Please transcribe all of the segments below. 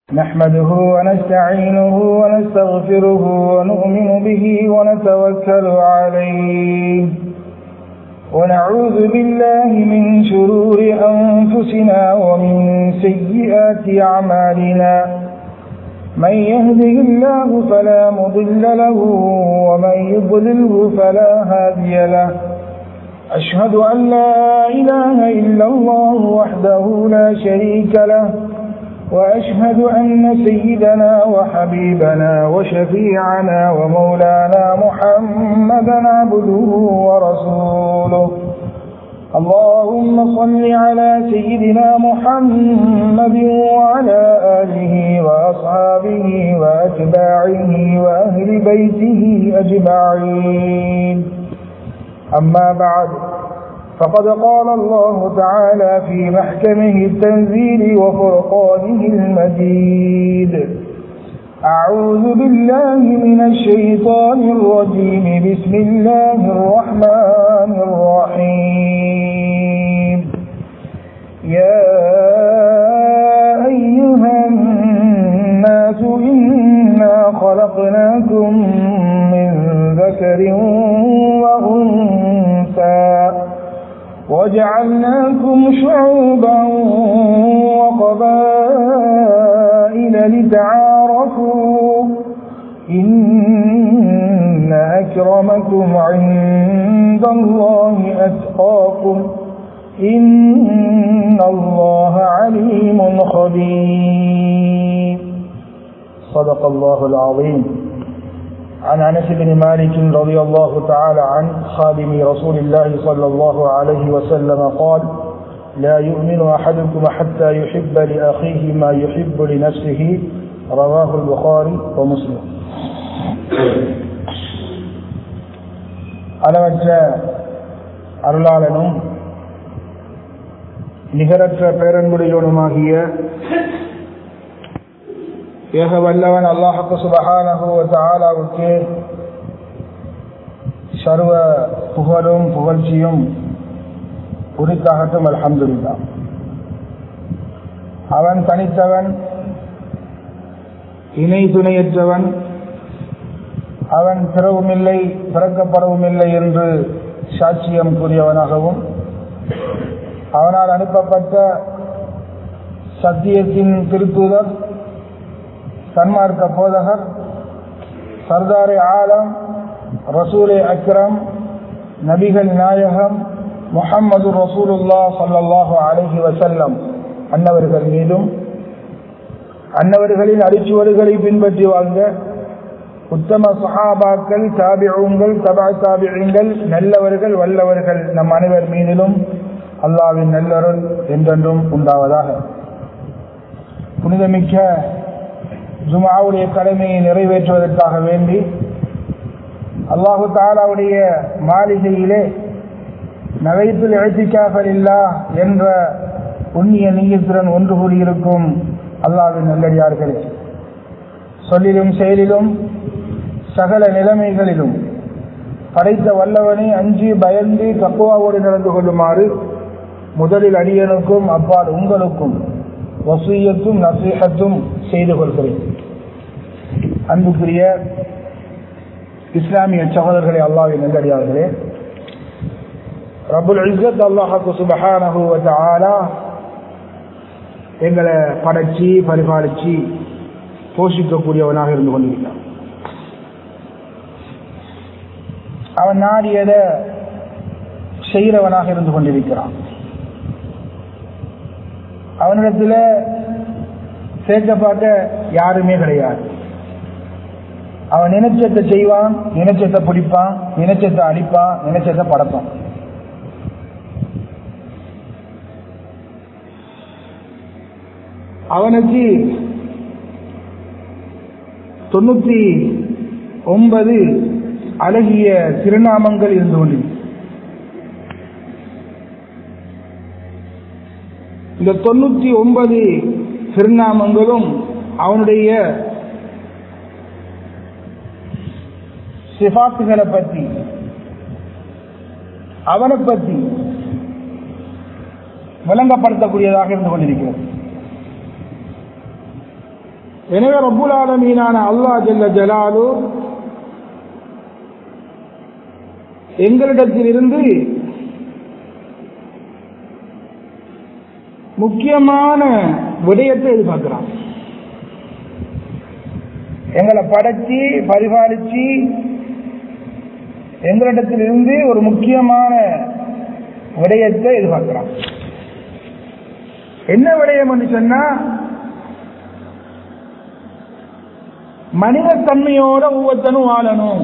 نحمده ونستعينه ونستغفره ونؤمن به ونتوكل عليه ونعوذ بالله من شرور أنفسنا ومن سيئات أعمالنا من يهده الله فلا مضل له ومن يضلله فلا هادي له أشهد أن لا إله إلا الله وحده لا شريك له وأشهد أن سيدنا وحبيبنا وشفيعنا ومولانا محمدا عبده ورسوله اللهم صل على سيدنا محمد وعلى آله وأصحابه وأتباعه وأهل بيته أجمعين أما بعد فقد قال الله تعالى في محكمه التنزيل وفرقانه المجيد أعوذ بالله من الشيطان الرجيم بسم الله الرحمن الرحيم يا أيها الناس إنا خلقناكم من ذكر وأنثى وجعلناكم شعوبا وقبائل لتعارفوا إن أكرمكم عند الله أتقاكم إن الله عليم خبير صدق الله العظيم عن انس بن مالك رضي الله تعالى عنه خادم رسول الله صلى الله عليه وسلم قال لا يؤمن احدكم حتى يحب لاخيه ما يحب لنفسه رواه البخاري ومسلم அளவற்ற அருளாளனும் நிகரற்ற பேரன்புடையோனுமாகிய ஏக வல்லவன் அல்லாஹு சுபஹானஹுவத்தாலாவுக்கு சர்வ புகழும் புகழ்ச்சியும் உரித்தாகட்டும் அல்ஹம்துல்லா அவன் தனித்தவன் இணை துணையற்றவன் அவன் பிறவும் இல்லை பிறக்கப்படவும் இல்லை என்று சாட்சியம் கூறியவனாகவும் அவனால் அனுப்பப்பட்ட சத்தியத்தின் திருத்தூதர் சன்மார்க்க போதகர் சர்தாரே ஆலம் ரசூலே அக்ரம் நபிகள் நாயகம் முஹம்மது ரசூலுல்லா சல்லாஹு அலஹி வசல்லம் அன்னவர்கள் மீதும் அன்னவர்களின் அடிச்சுவடுகளை பின்பற்றி வாழ்ந்த உத்தம சஹாபாக்கள் தாபிழங்கள் தபா தாபிழங்கள் நல்லவர்கள் வல்லவர்கள் நம் அனைவர் மீதிலும் அல்லாவின் நல்லருள் என்றென்றும் உண்டாவதாக புனிதமிக்க ஜுமாவுடைய கடமையை நிறைவேற்றுவதற்காக வேண்டி அல்லாஹு தாலாவுடைய மாளிகையிலே நகைப்பில் எழுத்திக்காகலில்லா என்ற புண்ணிய நீயத்துடன் ஒன்று கூடியிருக்கும் அல்லாவின் நல்லடியார்களே சொல்லிலும் செயலிலும் சகல நிலைமைகளிலும் படைத்த வல்லவனை அஞ்சி பயந்து தக்குவாவோடு நடந்து கொள்ளுமாறு முதலில் அடியனுக்கும் அப்பால் உங்களுக்கும் வசூயத்தும் நசீகத்தும் செய்து கொள்கிறேன் அன்புக்குரிய இஸ்லாமிய சகோதரர்களே அல்லாவின் நல்லடியார்களே ரபுல் இஸ்ஸத் அல்லாஹு சுபஹானஹு வதஆலா எங்களை படைச்சி பரிபாலிச்சு போஷிக்கக்கூடியவனாக இருந்து கொண்டிருக்கிறான் அவன் நாடியதை செய்கிறவனாக இருந்து கொண்டிருக்கிறான் அவனிடத்தில் சேர்க்க பார்க்க யாருமே கிடையாது அவன் நினைச்சத்தை செய்வான் நினைச்சத்தை பிடிப்பான் நினைச்சத்தை அடிப்பான் நினைச்சத்தை படப்பான் அவனுக்கு தொண்ணூத்தி ஒன்பது அழகிய திருநாமங்கள் இருந்து கொண்டிருக்கு இந்த தொண்ணூத்தி ஒன்பது திருநாமங்களும் அவனுடைய சிபாத்துகளை பற்றி அவனை பற்றி விளங்கப்படுத்தக்கூடியதாக இருந்து கொண்டிருக்கிறது எனவே ரப்புல் ஆலமீனான அல்லாஹ் ஜல்ல ஜலாலு எங்களிடத்திலிருந்து முக்கியமான விடயத்தை எதிர்பார்க்கிறான் எங்களை படைச்சி பரிபாலிச்சு எங்களிடத்திலிருந்து ஒரு முக்கியமான விடயத்தை எதிர்பார்க்கிறான் என்ன விடயம் என்று சொன்னா மனித தன்மையோட ஒவ்வொருத்தனும் வாழணும்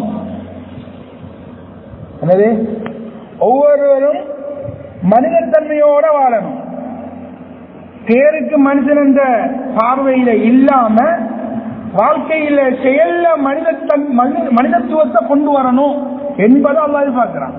என்னது ஒவ்வொருவரும் மனிதத்தன்மையோட வாழணும் பேருக்கு மனுஷன் என்ற பார்வையில இல்லாம வாழ்க்கையில செயல்ல மனிதத்தன் மனி- மனிதத்துவத்தை கொண்டு வரணும் என்பதை அல்லாஹ் பார்க்கிறான்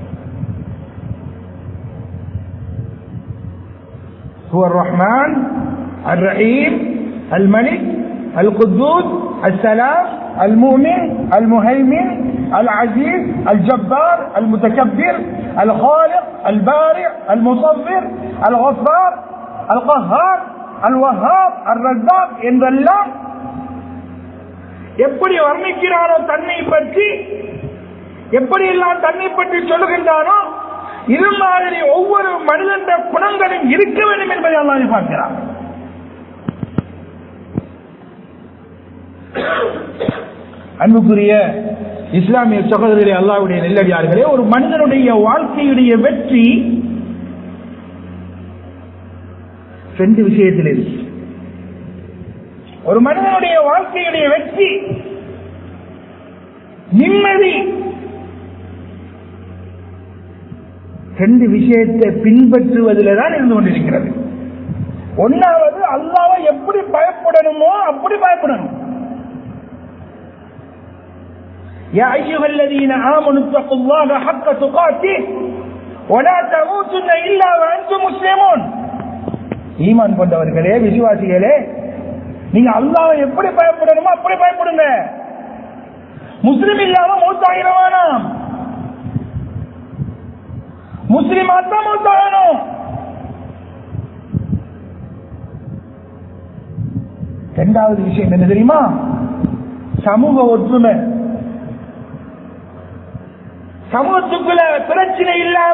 هو الرحمن الرحيم الملك القدوس السلام المؤمن المهيمن العزيز الجبار المتكبر الخالق البارئ المصور الغفار القهار الوهاب الرزاق என்றெல்லாம் எப்படி வர்ணிக்கிறானோ தன்னை பற்றி எப்படி எல்லாம் தன்னை பற்றி சொல்லுகின்றானோ இது மாதிரி ஒவ்வொரு மனிதன் குணங்களும் இருக்க வேண்டும் என்பதை அல்லாஹ் பார்க்கிறான் அன்புக்குரிய இஸ்லாமிய சகோதரர்களே அல்லாஹ்வுடைய நெல்லடியார்களே ஒரு மனிதனுடைய வாழ்க்கையுடைய வெற்றி ரெண்டு விஷயத்தில் இருக்கு ஒரு மனிதனுடைய வாழ்க்கையுடைய வெற்றி நிம்மதி ரெண்டு விஷயத்தை பின்பற்றுவதில் தான் இருந்து கொண்டிருக்கிறது ஒன்னாவது அல்லாவை எப்படி பயப்படணுமோ அப்படி பயப்படணும் يا أيها الذين آمنوا اتقوا الله حق تقاته ولا تموتن إلا وأنتم مسلمون ஈமான் கொண்டவர்களே விசுவாசிகளே நீங்க அல்லாவை எப்படி பயப்படணுமோ அப்படி பயப்படுங்க முஸ்லிம் இல்லாம மூத்தாயிரவானாம் முஸ்லிம் தான் மூத்தாகணும் இரண்டாவது விஷயம் என்ன தெரியுமா சமூக ஒற்றுமை சமூகத்துக்குள்ள பிரச்சனை இல்லாம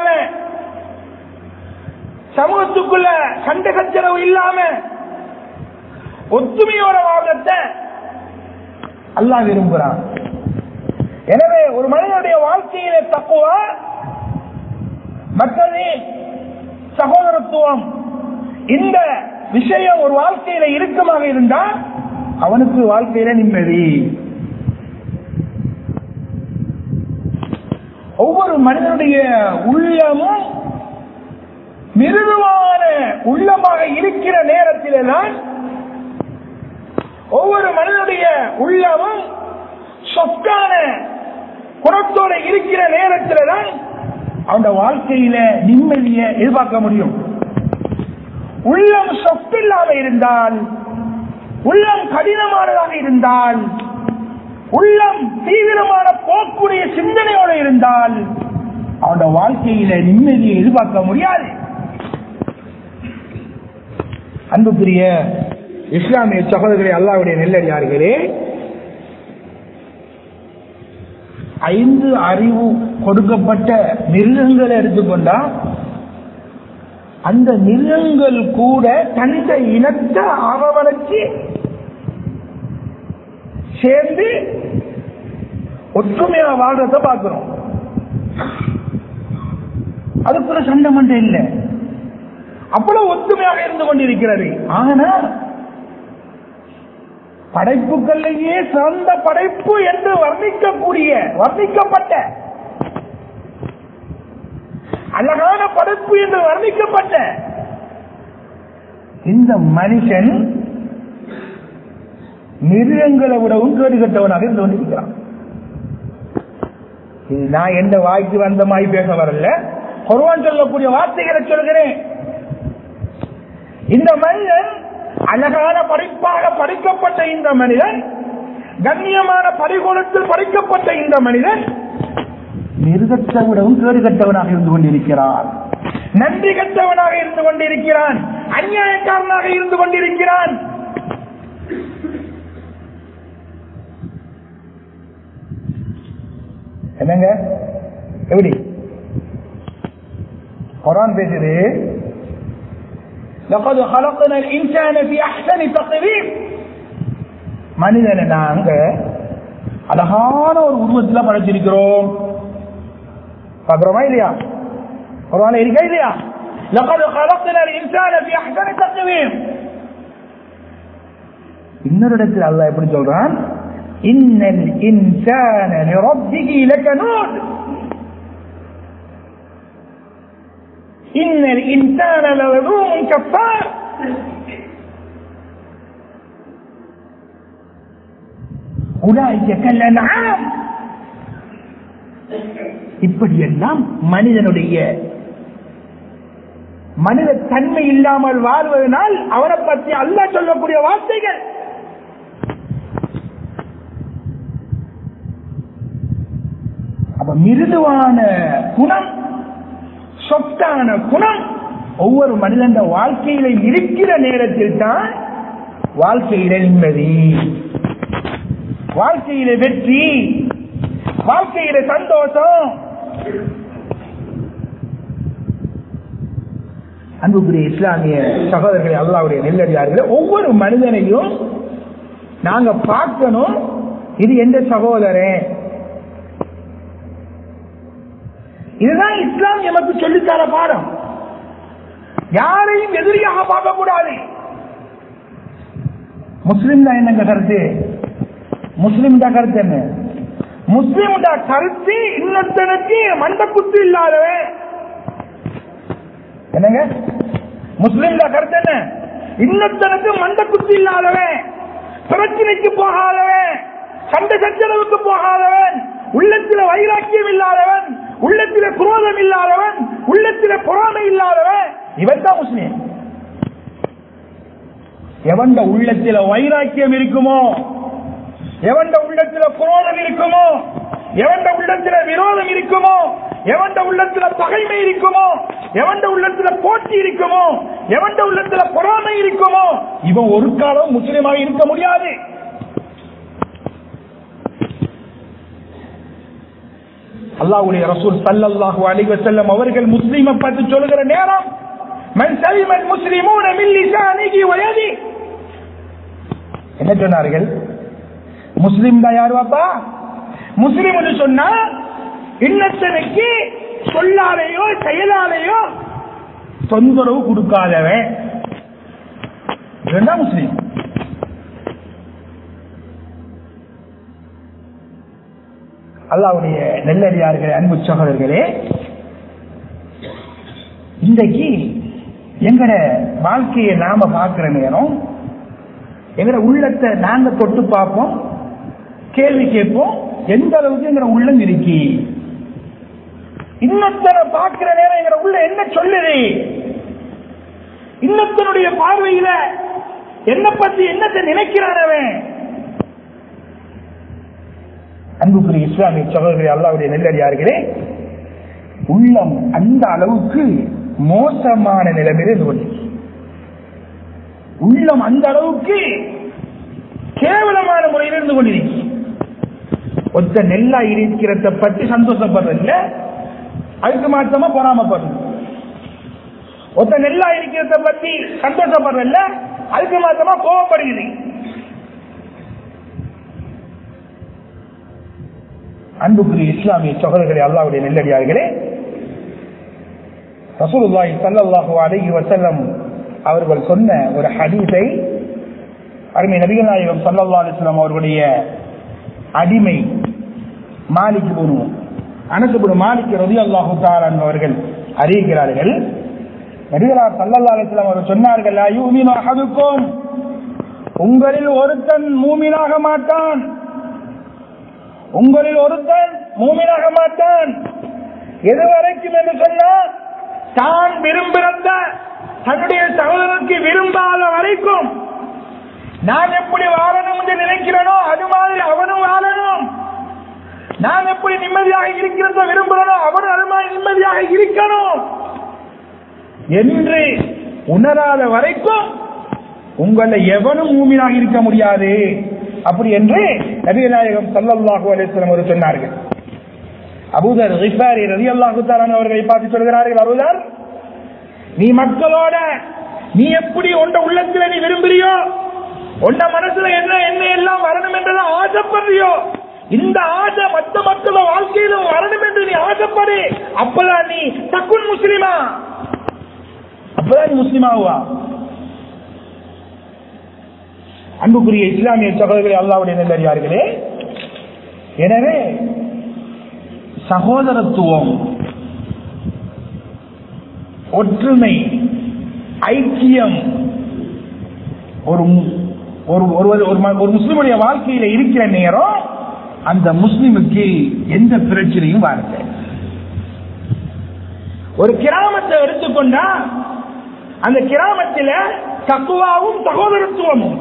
சமூகத்துக்குள்ள சண்டை சச்சரவு இல்லாம ஒத்துமையோட வாழ்றத அல்லாஹ் விரும்புகிறான் எனவே ஒரு மனிதனுடைய வாழ்க்கையில தக்குவா மற்றது சகோதரத்துவம் இந்த விஷயம் ஒரு வாழ்க்கையில இறுக்கமாக இருந்தால் அவனுக்கு வாழ்க்கையில நிம்மதி ஒவ்வொரு மனிதனுடைய உள்ளமும் மிருதுவான உள்ளமாக இருக்கிற நேரத்திலே தான் ஒவ்வொரு மனிதனுடைய உள்ளமும் சொத்தான குணத்தோட இருக்கிற நேரத்தில தான் அவன் வாழ்க்கையில நிம்மதியை எதிர்பார்க்க முடியும் உள்ளம் சொத்தில்லாம இருந்தால் உள்ளம் கடினமானதாக இருந்தால் உள்ளம் தீவிரமான போக்குடைய சிந்தனையோடு இருந்தால் அவனோட வாழ்க்கையில நிம்மதியை எதிர்பார்க்க முடியாது அன்புக்குரிய இஸ்லாமிய சகோதரர்களே அல்லாவுடைய நெல்லடியார்களே ஐந்து அறிவு கொடுக்கப்பட்ட மிருகங்களை எடுத்துக்கொண்டா அந்த மிருகங்கள் கூட தந்த இனத்தை அரவணைச்சு சேர்ந்து ஒற்றுமையா வாழ்றத பார்க்கிறோம் அதுக்குள்ள சண்டை மண்டை இல்லை அவ்வளவு ஒத்துமையாக இருந்து கொண்டிருக்கிறது ஆனா படைப்புகள்லேயே சிறந்த படைப்பு என்று வர்ணிக்கக்கூடிய வர்ணிக்கப்பட்ட அழகான படைப்பு என்று வர்ணிக்கப்பட்ட இந்த மனுஷன் மிருகங்களை விடவும் கேடு கட்டவனாக இருந்து கொண்டிருக்கிறான் இது நான் எந்த வாய்க்கு வந்த மாதிரி பேச வரல குர்ஆன் சொல்லக்கூடிய வார்த்தைகளை சொல்கிறேன் இந்த மனிதன் அழகான படைப்பாக படைக்கப்பட்ட இந்த மனிதன் கண்ணியமான பரிகோணத்தில் படைக்கப்பட்ட இந்த மனிதன் மிருகத்தை விடவும் கேடு கட்டவனாக இருந்து கொண்டிருக்கிறான் நன்றி கட்டவனாக இருந்து கொண்டிருக்கிறான் அநியாயக்காரனாக இருந்து கொண்டிருக்கிறான் என்னங்க எப்படி குரான் பேசுது لقد خلقنا الانسان في احسن تقويم மனிதனை நாங்க அழகான ஒரு உருவத்துல படைச்சிருக்கிறோம் பாக்குறோமா இல்லையா குரான் இருக்கா இல்லையா لقد خلقنا الانسان في احسن تقويم இன்னொரு இடத்தில் அல்லாஹ் எப்படி சொல்றான் இன்னல் இன்சான லிரப்பிஹி லகனூத் இன்னல் இன்சான லலூம் கஃபார் உலாய்க்க கல்லனாம் இப்படியெல்லாம் மனிதனுடைய மனித தன்மை இல்லாமல் வாழ்வதனால் அவனை பற்றி அல்லாஹ் சொல்லக்கூடிய வார்த்தைகள் அப்ப மிருதுவான குணம் சொத்தான குணம் ஒவ்வொரு மனிதன் வாழ்க்கையில இருக்கிற நேரத்தில் தான் வாழ்க்கையில நிம்மதி வாழ்க்கையில வெற்றி வாழ்க்கையில சந்தோஷம் அன்புக்குரிய இஸ்லாமிய சகோதரர்களை அல்லாவுடைய நெல்லடியார்களே ஒவ்வொரு மனிதனையும் நாங்க பார்க்கணும் இது எந்த சகோதரன் இதுதான் இஸ்லாம் எமக்கு சொல்லித்தர பாடம் யாரையும் எதிரியாக பார்க்க கூடாது முஸ்லிம் தான் என்னங்க கருத்து முஸ்லிம் தான் கருத்து என்ன முஸ்லிம் கருத்து இன்னொருத்தனுக்கு மண்ட குத்து இல்லாதவன் என்னங்க முஸ்லிம் கருத்து என்ன இன்னொருத்தனுக்கு மண்ட குத்து இல்லாதவன் பிரச்சனைக்கு போகாதவன் சண்டை சச்சரவுக்கு போகாதவன் உள்ளத்தில வைராக்கியம் இல்லாதவன் உள்ளத்தில குரோதம் இல்லாதவன் உள்ளத்தில பொறாமை இல்லாதவன் இவன் தான் முஸ்லீம் எவண்ட உள்ளத்தில வைராக்கியம் இருக்குமோ எவண்ட உள்ளத்தில குரோதம் இருக்குமோ எவண்ட உள்ளத்தில விரோதம் இருக்குமோ எவண்ட உள்ளத்தில பகைமை இருக்குமோ எவண்ட உள்ளத்தில போட்டி இருக்குமோ எவண்ட உள்ளத்தில பொறாமை இருக்குமோ இவன் ஒரு காலம் முஸ்லீமாக இருக்க முடியாது அல்லாஹ்வுடைய ரசூல் ஸல்லல்லாஹு அலைஹி வஸல்லம் அவர்கள் முஸ்லிமை பற்றி சொல்லுகிற நேரம் மன் சலிம முஸ்லிமூன மின் லிசானிஹி வ யதி என்ன சொன்னார்கள் முஸ்லிம் தான் யார் பாப்பா முஸ்லிம் சொன்னா இன்னத்தனுக்கு சொல்லாலேயோ செயலாலேயோ தொந்தரவு கொடுக்காதவன் இவன் தான் முஸ்லீம் அல்லாவுடைய நெல்லடியார்களே அன்பு சகோதரர்களே இன்றைக்கு எங்கட வாழ்க்கையை நாம பார்க்கிற நேரம் எங்கட உள்ளத்தை நாங்க தொட்டு பார்ப்போம் கேள்வி கேட்போம் எந்த அளவுக்கு எங்கட உள்ளம் இருக்கி இன்னொருத்தரை பார்க்கிற நேரம் எங்கட உள்ள என்ன சொல்லுது இன்னொருத்தனுடைய பார்வையில என்ன பத்தி என்னத்தை நினைக்கிறான் அவன் அன்புக்குரிய இஸ்லாமிய சகோதரி அல்லாவுடைய நெல்லடியார்களே உள்ளம் அந்த அளவுக்கு மோசமான நிலைமையில இருந்து கொண்டு உள்ளம் அந்த அளவுக்கு கேவலமான முறையில் இருந்து கொண்டிருக்கு ஒத்த நெல்லா இருக்கிறத பற்றி சந்தோஷப்படுறதில்ல அதுக்கு மாற்றமா பொறாமப்படுறது ஒத்த நெல்லா இருக்கிறத பத்தி சந்தோஷப்படுறதில்ல அதுக்கு மாற்றமா கோவப்படுகிறது அன்புக்குரிய இஸ்லாமிய சகோதரர்களே அல்லாவுடைய நெல்லடியார்களே ரசூலுல்லாஹி ஸல்லல்லாஹு அலைஹி வஸல்லம் அவர்கள் சொன்ன ஒரு ஹதீஸை அருமை நபிகள் நாயகம் ஸல்லல்லாஹு அலைஹி வஸல்லம் அவர்களுடைய அடிமை மாலிக் குரு அனசுபுரு மாலிக் ரலியல்லாஹு தஆலா அவர்கள் அறிவிக்கிறார்கள் நபிகளார் ஸல்லல்லாஹு அலைஹி வஸல்லம் அவர்கள் சொன்னார்கள் லா யூமினு அஹதுக்கும் உங்களில் ஒருத்தன் மூமினாக மாட்டான் உங்களில் ஒருத்தன் மூமினாக மாட்டான் எது வரைக்கும் என்று சொன்னால் தான் விரும்புகிற தன்னுடைய சகோதரனுக்கு விரும்பாத வரைக்கும் நான் எப்படி வாழணும் என்று நினைக்கிறேனோ அது மாதிரி அவனும் வாழணும் நான் எப்படி நிம்மதியாக இருக்கிறத விரும்புகிறனோ அவனும் அது மாதிரி நிம்மதியாக இருக்கணும் என்று உணராத வரைக்கும் உங்களை எவனும் மூமியாக இருக்க முடியாது அப்படி என்று நபிநாயகம் சல்லல்லாஹு அலிஸ்லம் அவர் சொன்னார்கள் அபூதர் ரிஃபாரி ரலியல்லாஹு தஆலா அவர்களை பார்த்து சொல்கிறார்கள் அபூதர் நீ மக்களோட நீ எப்படி உண்ட உள்ளத்துல நீ விரும்புறியோ உண்ட மனசுல என்ன என்ன எல்லாம் வரணும் என்றதை ஆசைப்படுறியோ இந்த ஆசை மற்ற மக்கள வாழ்க்கையிலும் வரணும் என்று நீ ஆசைப்படு அப்பதான் நீ தக்குன் முஸ்லிமா அப்பதான் நீ முஸ்லிமாவா அன்புக்குரிய இஸ்லாமிய சகோதரர்களே அல்லாவுடைய நல்லறியார்களே எனவே சகோதரத்துவம் ஒற்றுமை ஐக்கியம் ஒரு ஒரு ஒரு ஒரு ம- ஒரு முஸ்லிமுடைய வாழ்க்கையில இருக்கிற நேரம் அந்த முஸ்லிமுக்கு எந்த பிரச்சனையும் வரல ஒரு கிராமத்தை எடுத்துக்கொண்டா அந்த கிராமத்தில் தக்குவாவும் சகோதரத்துவமும்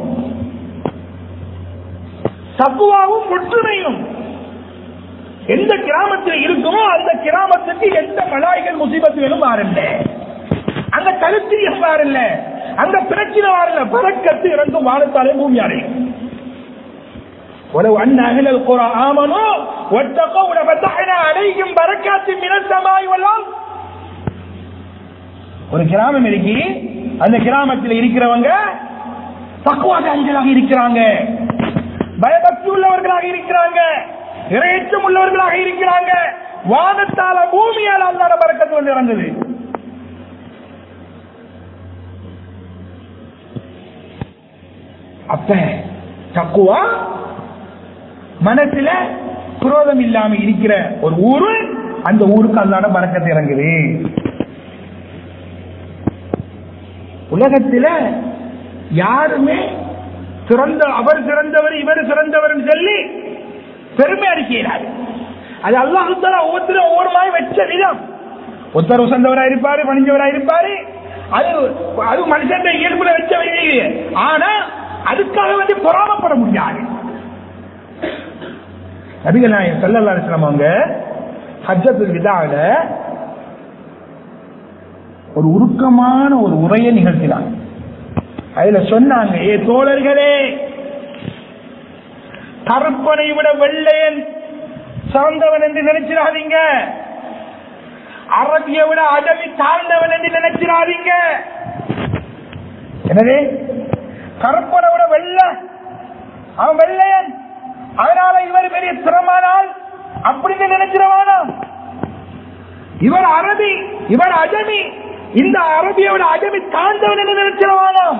தக்குவாவும் ஒற்றுமையும் எந்த கிராமத்தில் இருக்குமோ அந்த கிராமத்துக்கு எந்த மலாய்கள் முசீபத்துகளும் மாறல அந்த கருத்தியம் மாறல அந்த பிரச்சனை மாறல பறக்கத்து இறங்கும் வாழத்தாலே பூமி அடையும் ولو أن أهل القرى آمنوا واتقوا لفتحنا عليهم بركات من السماء والأرض ஒரு கிராமம் இருக்கு அந்த கிராமத்தில் இருக்கிறவங்க தக்குவாதாரிகளாக இருக்கிறாங்க பயபக்தி உள்ளவர்களாக இருக்கிறாங்க இறையச்சம் உள்ளவர்களாக இருக்கிறாங்க வானத்தால பூமியால் அல்லாத பறக்கத்து வந்து இறங்குது அப்ப தக்குவா மனசுல குரோதம் இல்லாம இருக்கிற ஒரு ஊரு அந்த ஊருக்கு அல்லாத பறக்கத்து இறங்குது உலகத்துல யாருமே சிறந்த அவர் சிறந்தவர் இவர் சிறந்தவர் சொல்லி பெருமை அடிக்கிறார் அது அல்லாஹுத்தால ஒவ்வொருத்தரும் ஒவ்வொரு மாதிரி வச்ச விதம் ஒருத்தர் உசந்தவராக இருப்பாரு பணிஞ்சவராக இருப்பாரு அது அது மனுஷன் இயல்புல வச்ச விதி ஆனா அதுக்காக வந்து பொறாமப்பட முடியாது நபிகள் நாயகம் சல்லல்லா அலிஸ்லாம் அவங்க ஹஜ்ஜத்துல் விதால ஒரு உருக்கமான ஒரு உரையை நிகழ்த்தினாங்க அதுல சொன்னாங்க ஏ தோழர்களே கருப்பனை விட வெள்ளையன் சிறந்தவன் என்று நினைச்சிடாதீங்க அரபியை விட அடவி தாழ்ந்தவன் என்று நினைச்சிடாதீங்க எனவே கருப்பனை விட வெள்ள அவன் வெள்ளையன் அதனால இவர் பெரிய திறமானால் அப்படின்னு நினைச்சிடவானா இவர் அரபி இவர் அஜமி இந்த அரபியோட அஜமி தாழ்ந்தவன் என்று நினைச்சிடவானாம்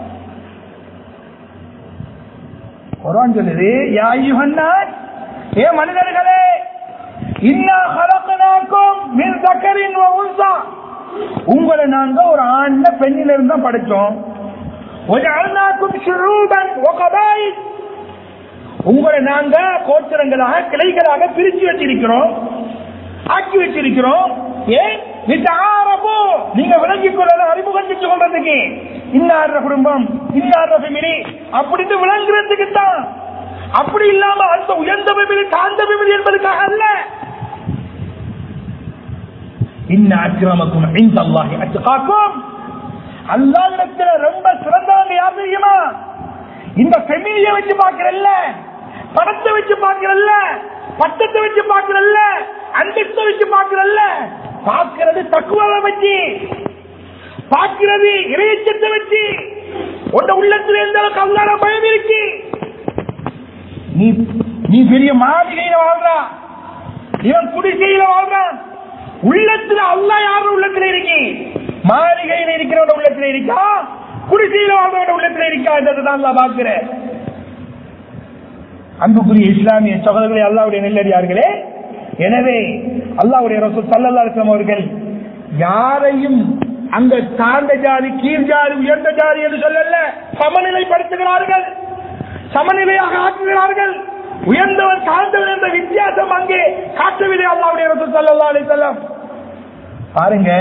குரான் சொல்லுது யா அய்யுஹன்னாஸ் ஏ மனிதர்களே இன்னா ஹலக்னாக்கும் மின் தக்கரின் வ உன்சா உங்களை நாங்க ஒரு ஆண்ட பெண்ணில இருந்து தான் படைச்சோம் وجعلناكم شعوبا وقبائل உங்களை நாங்க கோத்திரங்களாக கிளைகளாக பிரிச்சு வச்சிருக்கிறோம் ஆக்கி வச்சிருக்கிறோம் ஏன் நித்தாரப்போ நீங்க விளங்கிக் கொள்ளலாம் அறிமுகம் செஞ்சு கொள்றதுக்கு இன்னார குடும்பம் இன்னார ஃபெமிலி அப்படின்னு விளங்குறதுக்கு தான் அப்படி இல்லாம அந்த உயர்ந்த ஃபெமிலி தாழ்ந்த ஃபெமிலி என்பதுக்காக அல்ல இன்ன அக்கிரமக்கும் இந்த அல்லாஹி அத்துகாக்கும் அல்லாஹ்விடத்துல ரொம்ப சிறந்தவங்க யார் தெரியுமா இந்த ஃபெமிலிய வச்சு பாக்குறல்ல பணத்தை வச்சு பாக்குறல்ல பட்டத்தை வச்சு பாக்குறல்ல அந்தஸ்தை வச்சு பாக்குறல்ல பாக்குறது தக்குவாவை வச்சு பாக்குறது இறையச்சத்தை வச்சு உன் உள்ளத்துல எந்த அளவுக்கு அல்லாத பயம் இருக்கு நீ நீ பெரிய மாளிகையில வாழ்றா இவன் குடிசையில வாழ்றான் உள்ளத்துல அல்லா யாரு உள்ளத்துல இருக்கு மாளிகையில இருக்கிறவன உள்ளத்துல இருக்கா குடிசையில வாழ்றவன உள்ளத்துல இருக்கா என்றதான் அல்லா பாக்குறேன் அன்புக்குரிய இஸ்லாமிய சகோதரர்களே அல்லாவுடைய நெல்லடியார்களே எனவே அல்லாவுடைய ரசூல் சல்லல்லா அலிஸ்லாம் அவர்கள் யாரையும் அங்க தாழ்ந்த ஜாதி கீழ் ஜாதி உயர்ந்த ஜாதி என்று சொல்லல சமநிலைப்படுத்துகிறார்கள் சமநிலையாக ஆக்குகிறார்கள் உயர்ந்தவன் தாழ்ந்தவன் என்ற வித்தியாசம் அங்கே காட்டவில்லை அல்லாவுடைய ரசூல் சல்லல்லா அலிசல்லாம் பாருங்க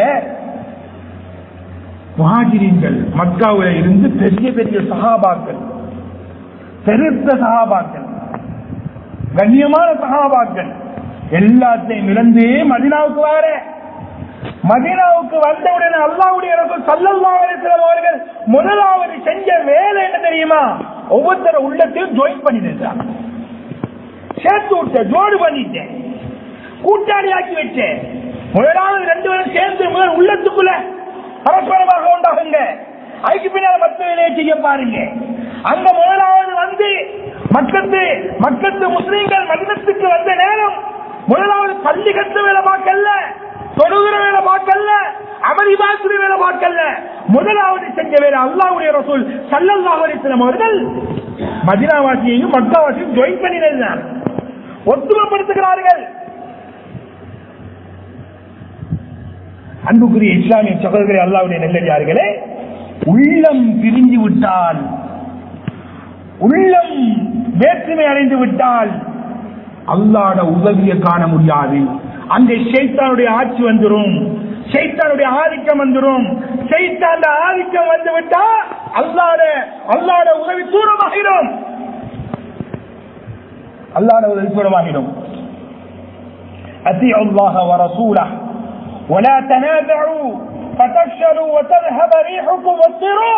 முஹாஜிரின்கள் மக்காவில் இருந்து பெரிய பெரிய சகாபாக்கள் பெருத்த சகாபாக்கள் கண்ணியமான சகாபாக்கள் எல்லாத்தையும் இழந்து மதினாவுக்கு வார மதினாவுக்கு வந்தவுடனே அல்லாவுடைய ரசூல் ஸல்லல்லாஹு அலைஹி வஸல்லம் அவர்கள் முதலாவது செஞ்ச வேலை என்ன தெரியுமா ஒவ்வொருத்தர உள்ளத்தையும் ஜாயின் பண்ணி நின்றாங்க சேர்த்து விட்ட ஜோடு பண்ணிட்டேன் கூட்டாளியாக்கி வச்சேன் முதலாவது ரெண்டு பேரும் சேர்ந்து முதல் உள்ளத்துக்குள்ள பரஸ்பரமாக உண்டாகுங்க அதுக்கு பின்னால் மற்ற வேலையை செய்ய பாருங்க அங்க முதலாவது வந்து மக்கத்து மக்கத்து முஸ்லீம்கள் மதனத்துக்கு வந்த நேரம் முதலாவது பள்ளி கட்டு வேலை பார்க்கல தொழுகிற வேலை பார்க்கல அமளி பாக்குற வேலை பார்க்கல முதலாவது செஞ்ச வேலை அல்லாவுடைய ரசூல் சல்லல்லாஹு அலைஹி வஸல்லம் அவர்கள் மதினாவாசியையும் மக்காவாசியும் ஜாயின் பண்ணினதுதான் ஒத்துமைப்படுத்துகிறார்கள் அன்புக்குரிய இஸ்லாமிய சகோதரர்களே அல்லாவுடைய நெல்லடியார்களே உள்ளம் பிரிஞ்சு விட்டால் உள்ளம் வேற்றுமை அடைந்து விட்டால் அல்லாட உதவியை காண முடியாது அங்கே ஷைத்தானுடைய ஆட்சி வந்துரும் ஷைத்தானுடைய ஆதிக்கம் வந்துரும் ஷைத்தான ஆதிக்கம் வந்து விட்டா அல்லாட அல்லாட உதவி தூரமாகிடும் அல்லாட உதவி தூரமாகிடும் أطيعوا الله ورسوله ولا تنازعوا فتفشلوا وتذهب ريحكم واصبروا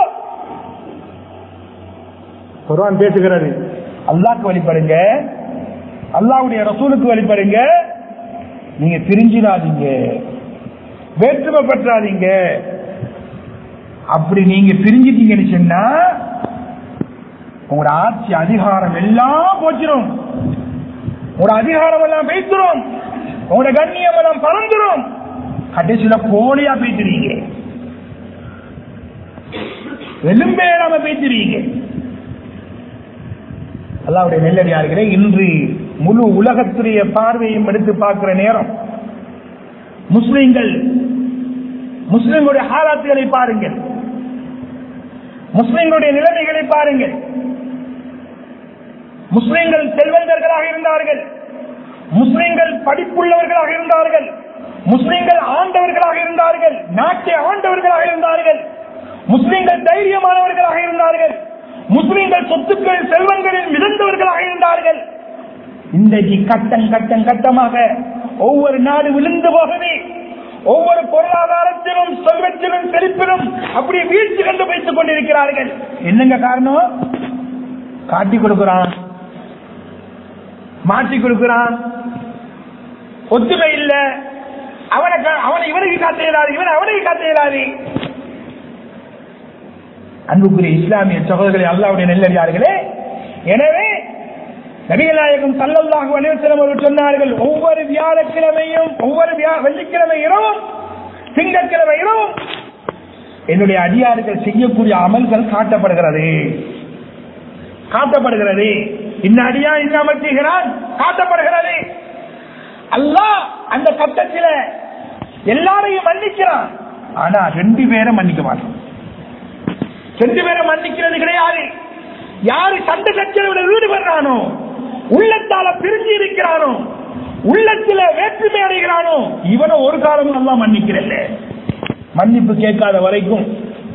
குர்ஆன் பேசுகிறது அல்லாஹ்க்கு வழிபடுங்க அல்லாஹ்வுடைய ரசூலுக்கு வழிபடுங்க நீங்க பிரிஞ்சிடாதீங்க வேற்றுமை பற்றாதீங்க அப்படி நீங்க பிரிஞ்சிட்டீங்கன்னு சொன்னா உங்களோட ஆட்சி அதிகாரம் எல்லாம் போச்சிடும் உங்களோட அதிகாரம் எல்லாம் பேசிடும் உங்களோட கண்ணியம் எல்லாம் பறந்துடும் கடைசியில போலியா பேசுறீங்க எலும்பே இல்லாம பேசுறீங்க அல்லாவுடைய நெல்லடியார்களே இன்று முழு உலகத்துடைய பார்வையும் எடுத்து பார்க்கிற நேரம் முஸ்லிம்கள் முஸ்லிம்களுடைய ஹாலாத்துகளை பாருங்கள் முஸ்லிம்களுடைய நிலைமைகளை பாருங்கள் முஸ்லிம்கள் செல்வந்தர்களாக இருந்தார்கள் முஸ்லிம்கள் படிப்புள்ளவர்களாக இருந்தார்கள் முஸ்லிம்கள் ஆண்டவர்களாக இருந்தார்கள் நாட்டை ஆண்டவர்களாக இருந்தார்கள் முஸ்லிம்கள் தைரியமானவர்களாக இருந்தார்கள் முஸ்லிம்கள் சொத்துக்கள் செல்வங்களில் மிதந்தவர்களாக இருந்தார்கள் இன்றைக்கு கட்டம் கட்டம் கட்டமாக ஒவ்வொரு நாடு விழுந்து போகவே ஒவ்வொரு பொருளாதாரத்திலும் செல்வத்திலும் செழிப்பிலும் அப்படி வீழ்ச்சி கண்டு வைத்துக் கொண்டிருக்கிறார்கள் என்னங்க காரணம் காட்டி கொடுக்கிறான் மாற்றி கொடுக்கிறான் ஒத்துமை இல்ல அவனை கா- அவனை இவனுக்கு காட்ட இயலாது இவன் அவனுக்கு காட்ட இயலாது அன்புக்குரிய இஸ்லாமிய சகோதரர்களே அல்லாவுடைய நெல்லடியார்களே எனவே நபிகள் நாயகம் சல்லல்லாஹு அலைஹி வஸல்லம் அவர்கள் சொன்னார்கள் ஒவ்வொரு வியாழக்கிழமையும் ஒவ்வொரு வியா- வெள்ளிக்கிழமை இரவும் திங்கட்கிழமை இரவும் என்னுடைய அடியார்கள் செய்யக்கூடிய அமல்கள் காட்டப்படுகிறது காட்டப்படுகிறது இந்த அடியா இந்த அமல் செய்கிறான் காட்டப்படுகிறது அல்லாஹ் அந்த கட்டத்தில் எல்லாரையும் மன்னிக்கிறான் ஆனா ரெண்டு பேரை மன்னிக்க மாட்டான் ரெண்டு பேரை மன்னிக்கிறது கிடையாது யாரு சண்டை சச்சரவுல ஈடுபடுறானோ உள்ளத்தால பிரிஞ்சு இருக்கிறானோ உள்ளத்துல வேற்றுமை அடைகிறானோ இவனை ஒரு காலமும் நல்லா மன்னிக்கிறல்ல மன்னிப்பு கேட்காத வரைக்கும்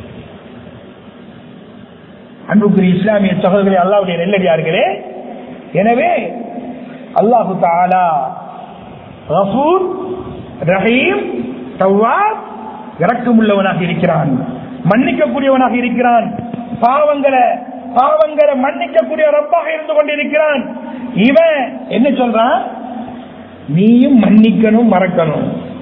அன்புக்குரிய இஸ்லாமிய சகோதரர்களே அல்லாவுடைய நெல்லடியார்களே எனவே அல்லாஹு தாலா ரசூல் ரஹீம் தவ்வாப் இறக்கமுள்ளவனாக இருக்கிறான் மன்னிக்கக்கூடியவனாக இருக்கிறான் பாவங்களை பாவங்களை மன்னிக்கக்கூடிய ரப்பாக இருந்து கொண்டிருக்கிறான் இவன் என்ன சொல்றான் நீயும் மன்னிக்கணும் மறக்கணும்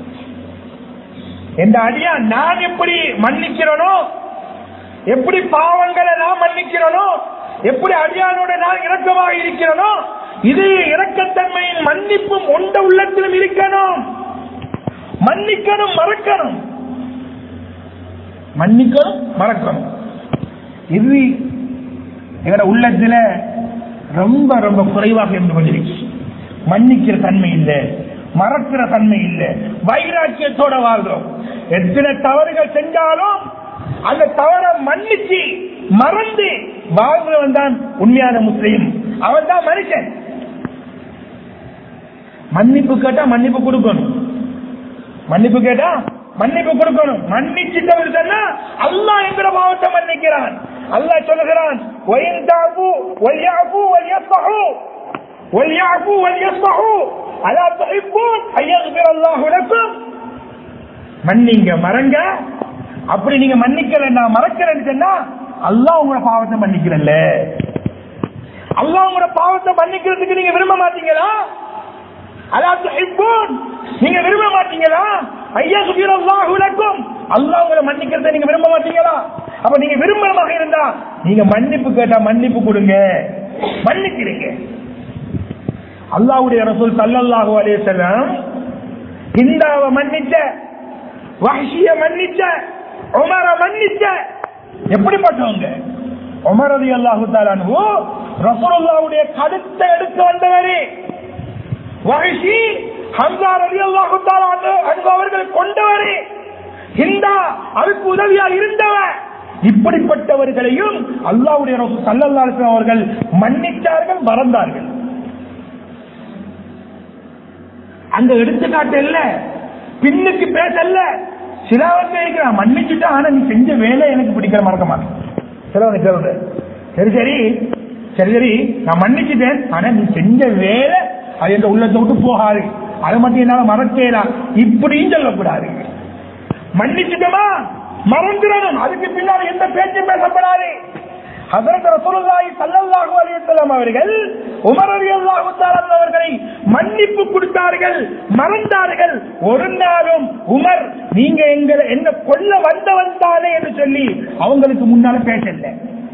என்ற அடியா நான் எப்படி மன்னிக்கிறனோ எப்படி பாவங்களை நான் மன்னிக்கிறனோ எப்படி அடியானோட நான் இரக்கமாக இருக்கிறனோ இது இரக்கத்தன்மையின் மன்னிப்பும் உண்ட உள்ளத்திலும் இருக்கணும் மன்னிக்கணும் மறக்கணும் மன்னிக்கணும் மறக்கணும் இது எங்களோட உள்ளத்துல ரொம்ப ரொம்ப குறைவாக இருந்து கொண்டிருக்கு மன்னிக்கிற தன்மை இல்லை மறக்கிற தன்மை இல்லை வைராக்கியத்தோட வாழ்றோம் எத்தனை தவறுகள் செஞ்சாலும் அந்த தவறை மன்னிச்சு மறந்து வாழ்றவன் தான் உண்மையான முஸ்லீம் அவன் தான் மனுஷன் மன்னிப்பு கேட்டா மன்னிப்பு கொடுக்கணும் மன்னிப்பு கேட்டா மன்னிப்பு கொடுக்கணும் மன்னிச்சுட்டவர் சொன்னா அல்லாஹ் என்கிற பாவத்தை மன்னிக்கிறான் அல்லாஹ் சொல்லுகிறான் "வயின் தாபு வல்யாபு வல்யஸ்ஃபஹு வல்யாபு வல்யஸ்ஃபஹு அலா துஹிப்பூன் அய்யக்ஃபிர அல்லாஹு லக்கும் மன்னிங்க மறங்க அப்படி நீங்க மன்னிக்கலன்னா மறக்கிறேன்னு சொன்னா அல்லாஹ் உங்களோட பாவத்தை மன்னிக்கிறல்ல அல்லாஹ் உங்களோட பாவத்தை மன்னிக்கிறதுக்கு நீங்க விரும்ப மாட்டீங்களா அதாவது ஹிப்பூன் நீங்க விரும்ப மாட்டீங்களா ஐயா சுபீரல்லாஹு லக்கும் அல்லாஹ் உங்களை மன்னிக்கிறதை நீங்க விரும்ப மாட்டீங்களா அப்ப நீங்க விரும்பமாக இருந்தா நீங்க மன்னிப்பு கேட்டா மன்னிப்பு கொடுங்க மன்னிக்கிறீங்க அல்லாஹ்வுடைய ரசூல் ஸல்லல்லாஹு அலைஹி வஸல்லம் ஹிந்தாவை மன்னிச்ச வஹ்ஷிய மன்னிச்ச உமர மன்னிச்ச எப்படிப்பட்டவங்க உமர் ரலியல்லாஹு தஆலா அன்ஹு ரசூலுல்லாஹ்வுடைய கழுத்தை எடுத்து வந்தவரே வஹஷி ஹம்சா ரலியல்லாஹு தஆலா அன்ஹு அவர்கள் கொண்டவரே ஹிந்தா அதுக்கு உதவியா இருந்தவர் இப்படிப்பட்டவர்களையும் அல்லாஹ்வுடைய ரசூல் ஸல்லல்லாஹு அலைஹி வஸல்லம் அவர்கள் மன்னித்தார்கள் மறந்தார்கள் அங்க எடுத்துக்காட்டு இல்ல பின்னுக்கு பேசல சிலவங்க இருக்கிறான் மன்னிச்சுட்டா ஆனா நீ செஞ்ச வேலை எனக்கு பிடிக்கிற மறக்க மாட்டேன் சிலவங்க சொல்ற சரி சரி சரி சரி நான் மன்னிச்சுட்டேன் ஆனா நீ செஞ்ச வேலை அது என்ற உள்ளத்தை விட்டு போகாது அதை மட்டும் என்னால மறக்கலாம் இப்படியும் சொல்லக்கூடாது மன்னிச்சுட்டோமா மறந்துடணும் அதுக்கு பின்னால் எந்த பேச்சும் பேசப்படாது ஹசரத் ரசூலுல்லாஹி ஸல்லல்லாஹு அலைஹி வஸல்லம் அவர்கள் உமர் ரலியல்லாஹு தஆலா அவர்களை மன்னிப்பு கொடுத்தார்கள் மறந்தார்கள் ஒரு நாளும் உமர் நீங்க எங்களை என்ன கொல்ல வந்தவன் தானே என்று சொல்லி அவங்களுக்கு முன்னால பேசல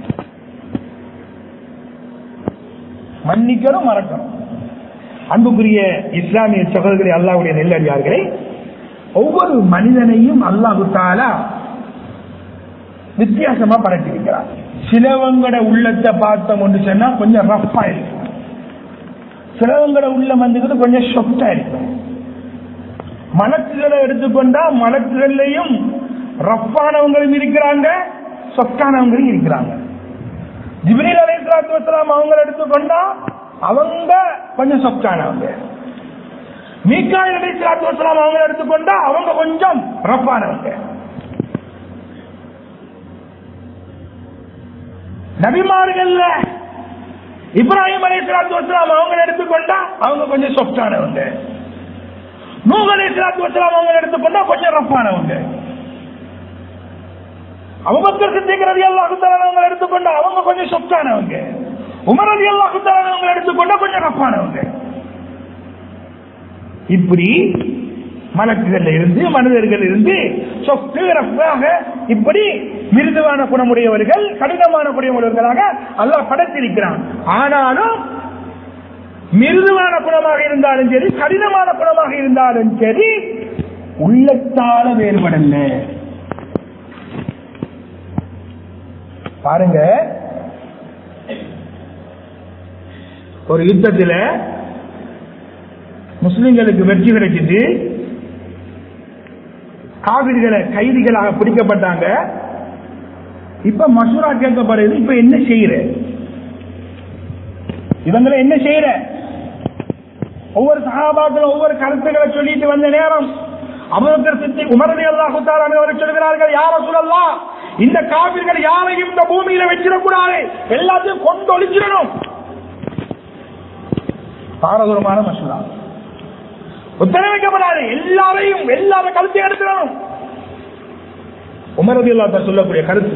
மன்னிக்கணும் மறக்கணும் அன்புக்குரிய இஸ்லாமிய சகோதரி அல்லாஹ்வுடைய நெல்லடியார்களே ஒவ்வொரு மனிதனையும் அல்லாஹு தாலா வித்தியாசமா படைச்சிருக்கிறார் சிலவங்கட உள்ளத்தை பார்த்தோம் என்று சொன்னா கொஞ்சம் ரஃபா இருக்கும் சிலவங்கட உள்ளம் வந்துக்கிட்டு கொஞ்சம் சொப்டா இருக்கும் மலக்குகளை எடுத்துக்கொண்டா மலக்குகள்லையும் ரஃப்பானவங்களும் இருக்கிறாங்க சொத்தானவங்களும் இருக்கிறாங்க ஜிப்ரீல் அலைஹிஸ்ஸலாத்து வஸலாம் அவங்க எடுத்துக்கொண்டா அவங்க கொஞ்சம் சொத்தானவங்க மீக்காயில் அலைஹிஸ்ஸலாத்து வஸலாம் அவங்க எடுத்துக்கொண்டா அவங்க கொஞ்சம் ரஃப்பானவங்க நபிமார்கள்ல இப்ராஹிம் அலைஹிஸ்ஸலாத்து வஸலாம் அவங்க எடுத்துக்கொண்டா அவங்க கொஞ்சம் சொப்டானவங்க நூஹ் அலைஹிஸ்ஸலாத்து வஸலாம் அவங்க எடுத்துக்கொண்டா கொஞ்சம் ரஃப்பானவங்க அபூபக்கர் சித்திக் ரலியல்லாஹு தஆலா அவங்க எடுத்துக்கொண்டா அவங்க கொஞ்சம் சொப்டானவங்க உமர் ரலியல்லாஹு தஆலா அவங்க எடுத்துக்கொண்டா கொஞ்சம் ரஃப்பானவங்க இப்படி மலக்குகள் இருந்து மனிதர்கள் இருந்து சொத்து ரஃபாக இப்படி மிருதுவான குணமுடையவர்கள் கடினமான குணமுடையவர்களாக அல்லாஹ் படைத்திருக்கிறான் ஆனாலும் மிருதுவான குணமாக இருந்தாலும் சரி கடினமான குணமாக இருந்தாலும் சரி உள்ளத்தால வேறுபடல பாருங்க ஒரு யுத்தத்தில் முஸ்லிம்களுக்கு வெற்றி கிடைச்சிட்டு காவிரிகளை கைதிகளாக பிடிக்கப்பட்டாங்க இப்ப மசூரா கேட்கப்படுது இப்ப என்ன செய்யற இவங்களை என்ன செய்யற ஒவ்வொரு சகாபாக்களும் ஒவ்வொரு கருத்துக்களை சொல்லிட்டு வந்த நேரம் அபுபக்கர் சித்தி உமரதி அல்லாஹு அவர்கள் சொல்கிறார்கள் யார சொல்லலாம் இந்த காவிர்கள் யாரையும் இந்த பூமியில வச்சிடக்கூடாது எல்லாத்தையும் கொண்டு ஒழிச்சிடணும் பாரதூரமான மசூரா உத்தரவிக்கப்படாது எல்லாரையும் எல்லாரும் கருத்தையும் எடுத்துடணும் உமரதி அல்லா சொல்லக்கூடிய கருத்து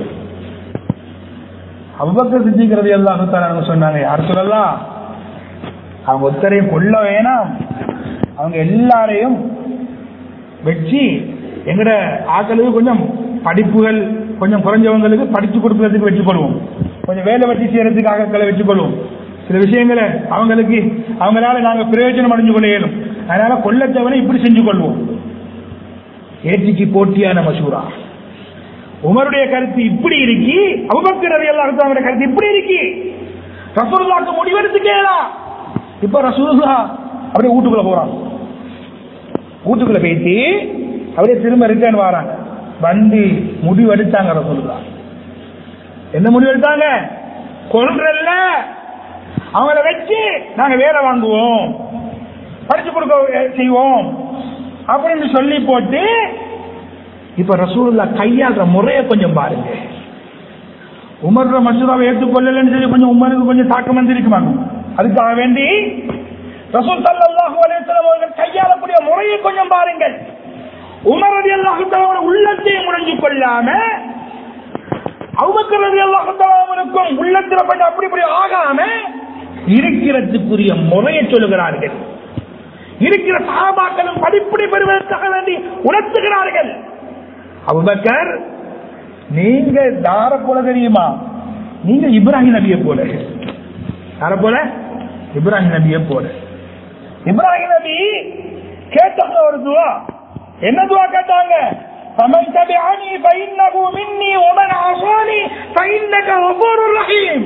அவ்வக்க சித்திக்கிறது எல்லாம் சொன்னாங்க யார் சொல்லலாம் அவங்க ஒத்தரையும் கொல்ல வேணாம் அவங்க எல்லாரையும் வச்சு எங்கட ஆக்களுக்கு கொஞ்சம் படிப்புகள் கொஞ்சம் குறைஞ்சவங்களுக்கு படிச்சு கொடுக்கறதுக்கு வச்சு கொள்வோம் கொஞ்சம் வேலை வச்சு செய்யறதுக்கு ஆக்களை வச்சு கொள்வோம் சில விஷயங்களை அவங்களுக்கு அவங்களால நாங்க பிரயோஜனம் அடைஞ்சு கொள்ள இயலும் அதனால கொல்லத்தவனை இப்படி செஞ்சு கொள்வோம் ஏற்றிக்கு போட்டியான மசூரா உமருடைய கருத்து இப்படி இருக்கி அபுபக்கர் ரவி அல்லாஹ் கருத்து இப்படி இருக்கி ரசூலுல்லாக்கு முடிவெடுத்து கேளா இப்ப ரசூலுல்லா அப்படியே வீட்டுக்குள்ள போறான் வீட்டுக்குள்ள போயிட்டு அப்படியே திரும்ப ரிட்டர்ன் வராங்க வந்து முடிவெடுத்தாங்க ரசூலுல்லா என்ன முடிவெடுத்தாங்க கொள்றல்ல அவங்கள வச்சு நாங்க வேலை வாங்குவோம் படிச்சு கொடுக்க செய்வோம் அப்படின்னு சொல்லி போட்டு இப்ப ரசூலுல்லா கையாளுற முறைய கொஞ்சம் பாருங்க உமர்ற மசூதாவை ஏற்றுக்கொள்ளலன்னு சொல்லி கொஞ்சம் உமருக்கு கொஞ்சம் தாக்கம் வந்திருக்குமாங்க அதுக்காக வேண்டி ரசூல் சல்லாஹூ அலையம் அவர்கள் கையாளக்கூடிய முறையை கொஞ்சம் பாருங்கள் உமர் ரதி அல்லாஹு உள்ளத்தையும் முடிஞ்சு கொள்ளாம அவுபக்கர் ரதி அல்லாஹுக்கும் உள்ளத்தில் பட்டு அப்படி இப்படி ஆகாம இருக்கிறதுக்குரிய முறையை சொல்லுகிறார்கள் இருக்கிற சகாபாக்களும் படிப்படி பெறுவதற்காக வேண்டி உணர்த்துகிறார்கள் அபுபக்கர் நீங்க தார போல தெரியுமா நீங்க இப்ராஹிம் நபியை போல யார போல இப்ராஹிம் நபியை போல இப்ராஹிம் நபி கேட்டாங்க ஒரு துவா என்ன துவா கேட்டாங்க فمن تبعني فإنه مني ومن عصاني فإنك غفور رحيم